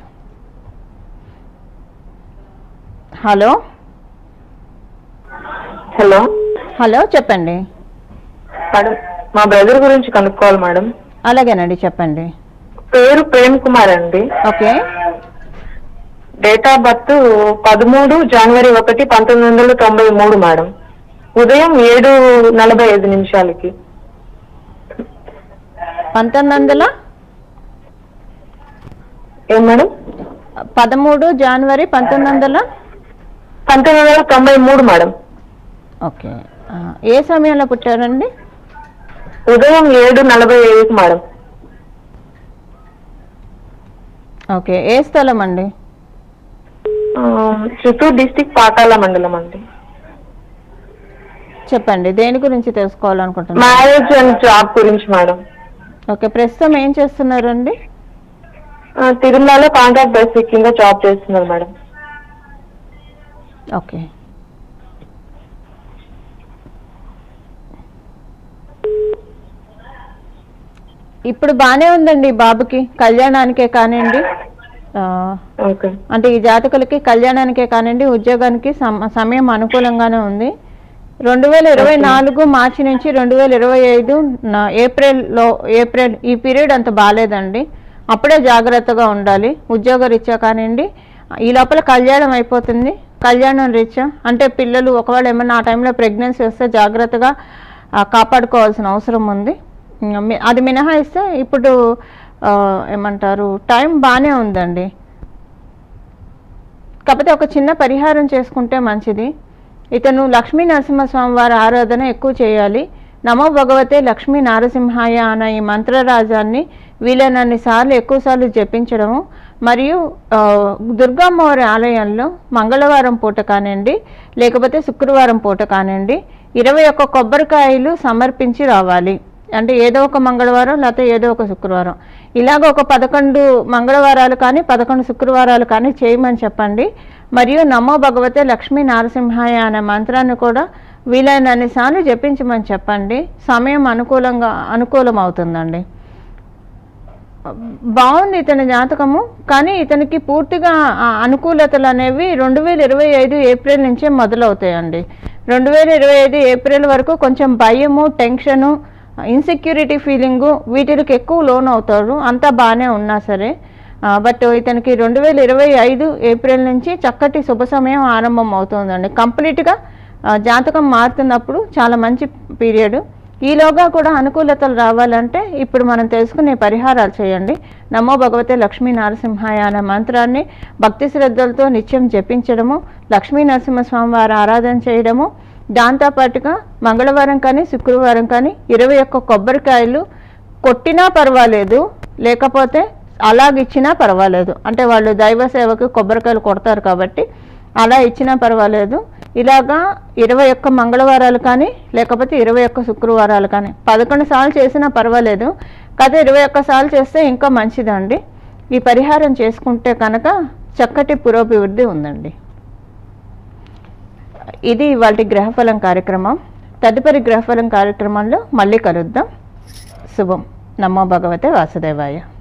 Speaker 1: హలో
Speaker 8: హలో
Speaker 1: హలో చెప్పండి
Speaker 8: మేడం మా బ్రదర్ గురించి కనుక్కోవాలి మేడం
Speaker 1: అలాగేనండి చెప్పండి
Speaker 8: పేరు ప్రేమ్ కుమార్ అండి
Speaker 1: ఓకే
Speaker 8: డేట్ ఆఫ్ బర్త్ పదమూడు జనవరి ఒకటి పంతొమ్మిది వందల తొంభై మూడు మేడం ఉదయం ఏడు నలభై ఐదు నిమిషాలకి
Speaker 1: పంతొమ్మిది వందల
Speaker 8: ఏం మేడం
Speaker 1: పదమూడు జనవరి పంతొమ్మిది వందల
Speaker 8: పంతొమ్మిది వందల తొంభై మూడు మేడం
Speaker 1: ఓకే ఆ, ఏ సమయంలో పుట్టారండి
Speaker 8: ఉదయం ఏడు నలభై ఐదుకి మేడం
Speaker 1: ఓకే ఏ స్థలం అండి
Speaker 8: ఆ, చిత్తూరు డిస్టిక్ పాతాల మండలం అండి
Speaker 1: చెప్పండి దేని గురించి తెలుసుకోవాలనుకుంటున్నారు
Speaker 8: మ్యారేజ్ అండ్ జాబ్ గురించి మేడం
Speaker 1: ఓకే ప్రస్తుతం ఏం చేస్తున్నారండి
Speaker 8: ఆ, తిరుమలలో కాంట్రాక్ట్ బేసిక్ కింద జాబ్ చేస్తున్నారు మేడం
Speaker 1: ఓకే ఇప్పుడు బాగానే ఉందండి ఈ బాబుకి కళ్యాణానికే కానివ్వండి ఆ,
Speaker 8: ఓకే
Speaker 1: అంటే ఈ జాతకులకి కళ్యాణానికే కానివ్వండి ఉద్యోగానికి సమ- సమయం అనుకూలంగానే ఉంది రెండు వేల ఇరవై నాలుగు మార్చి నుంచి రెండు వేల ఇరవై ఐదు నా- ఏప్రిల్లో ఏప్రిల్ ఈ పీరియడ్ అంత బాగాలేదండి అప్పుడే జాగ్రత్తగా ఉండాలి ఉద్యోగ రీత్యా కానివ్వండి ఈ లోపల కళ్యాణం అయిపోతుంది కళ్యాణం రీత్యా అంటే పిల్లలు ఒకవేళ ఏమన్నా ఆ టైంలో ప్రెగ్నెన్సీ వస్తే జాగ్రత్తగా ఆ, కాపాడుకోవాల్సిన అవసరం ఉంది ఇంకా మీ- అది మినహాయిస్తే ఇప్పుడు ఆ, ఏమంటారు టైం బాగానే ఉందండి కాకపోతే ఒక చిన్న పరిహారం చేసుకుంటే మంచిది ఇతను లక్ష్మీ నరసింహస్వామి వారి ఆరాధన ఎక్కువ చేయాలి నమో భగవతే లక్ష్మీ నారసింహాయ అన్న ఈ మంత్రరాజాన్ని వీలైనన్ని సార్లు ఎక్కువసార్లు జపించడము మరియు ఆ, దుర్గామ్మవారి ఆలయంలో మంగళవారం పూట కానివ్వండి లేకపోతే శుక్రవారం పూట కానివ్వండి ఇరవై ఒక్క కొబ్బరికాయలు సమర్పించి రావాలి అంటే ఏదో ఒక మంగళవారం లేకపోతే ఏదో ఒక శుక్రవారం ఇలాగ ఒక పదకొండు మంగళవారాలు కానీ పదకొండు శుక్రవారాలు కానీ చేయమని చెప్పండి మరియు నమో భగవతే లక్ష్మీ నారసింహాయ అనే మంత్రాన్ని కూడా వీలైనన్ని సార్లు జపించమని చెప్పండి సమయం అనుకూలంగా అనుకూలం అవుతుందండి బాగుంది ఇతని జాతకము కానీ ఇతనికి పూర్తిగా ఆ అనుకూలతలు అనేవి రెండు వేల ఇరవై ఐదు ఏప్రిల్ నుంచే మొదలవుతాయండి రెండు వేల ఇరవై ఐదు ఏప్రిల్ వరకు కొంచెం భయము టెన్షను ఇన్సెక్యూరిటీ ఫీలింగు వీటికి ఎక్కువ లోన్ అవుతారు అంతా బాగానే ఉన్నా సరే బట్ ఇతనికి రెండు వేల ఇరవై ఐదు ఏప్రిల్ నుంచి చక్కటి శుభ సమయం ఆరంభం అవుతుందండి కంప్లీట్గా జాతకం మారుతున్నప్పుడు చాలా మంచి పీరియడ్ ఈలోగా కూడా అనుకూలతలు రావాలంటే ఇప్పుడు మనం తెలుసుకునే పరిహారాలు చేయండి నమో భగవతే లక్ష్మీ నరసింహాయ అనే మంత్రాన్ని భక్తి శ్రద్ధలతో నిత్యం జపించడము లక్ష్మీ నరసింహస్వామి వారి ఆరాధన చేయడము దాంతోపాటుగా మంగళవారం కానీ శుక్రవారం కానీ ఇరవై ఒక్క కొబ్బరికాయలు కొట్టినా పర్వాలేదు లేకపోతే అలాగిచ్చినా పర్వాలేదు అంటే వాళ్ళు దైవ సేవకు కొబ్బరికాయలు కొడతారు కాబట్టి అలా ఇచ్చినా పర్వాలేదు ఇలాగా ఇరవై ఒక్క మంగళవారాలు కానీ లేకపోతే ఇరవై ఒక్క శుక్రవారాలు కానీ పదకొండు సార్లు చేసినా పర్వాలేదు కాకపోతే ఇరవై ఒక్క సార్లు చేస్తే ఇంకా మంచిదండి ఈ పరిహారం చేసుకుంటే కనుక చక్కటి పురోభివృద్ధి ఉందండి ఇది వాటి గ్రహఫలం కార్యక్రమం తదుపరి గ్రహఫలం కార్యక్రమంలో మళ్ళీ కలుద్దాం శుభం నమో భగవతే వాసుదేవాయ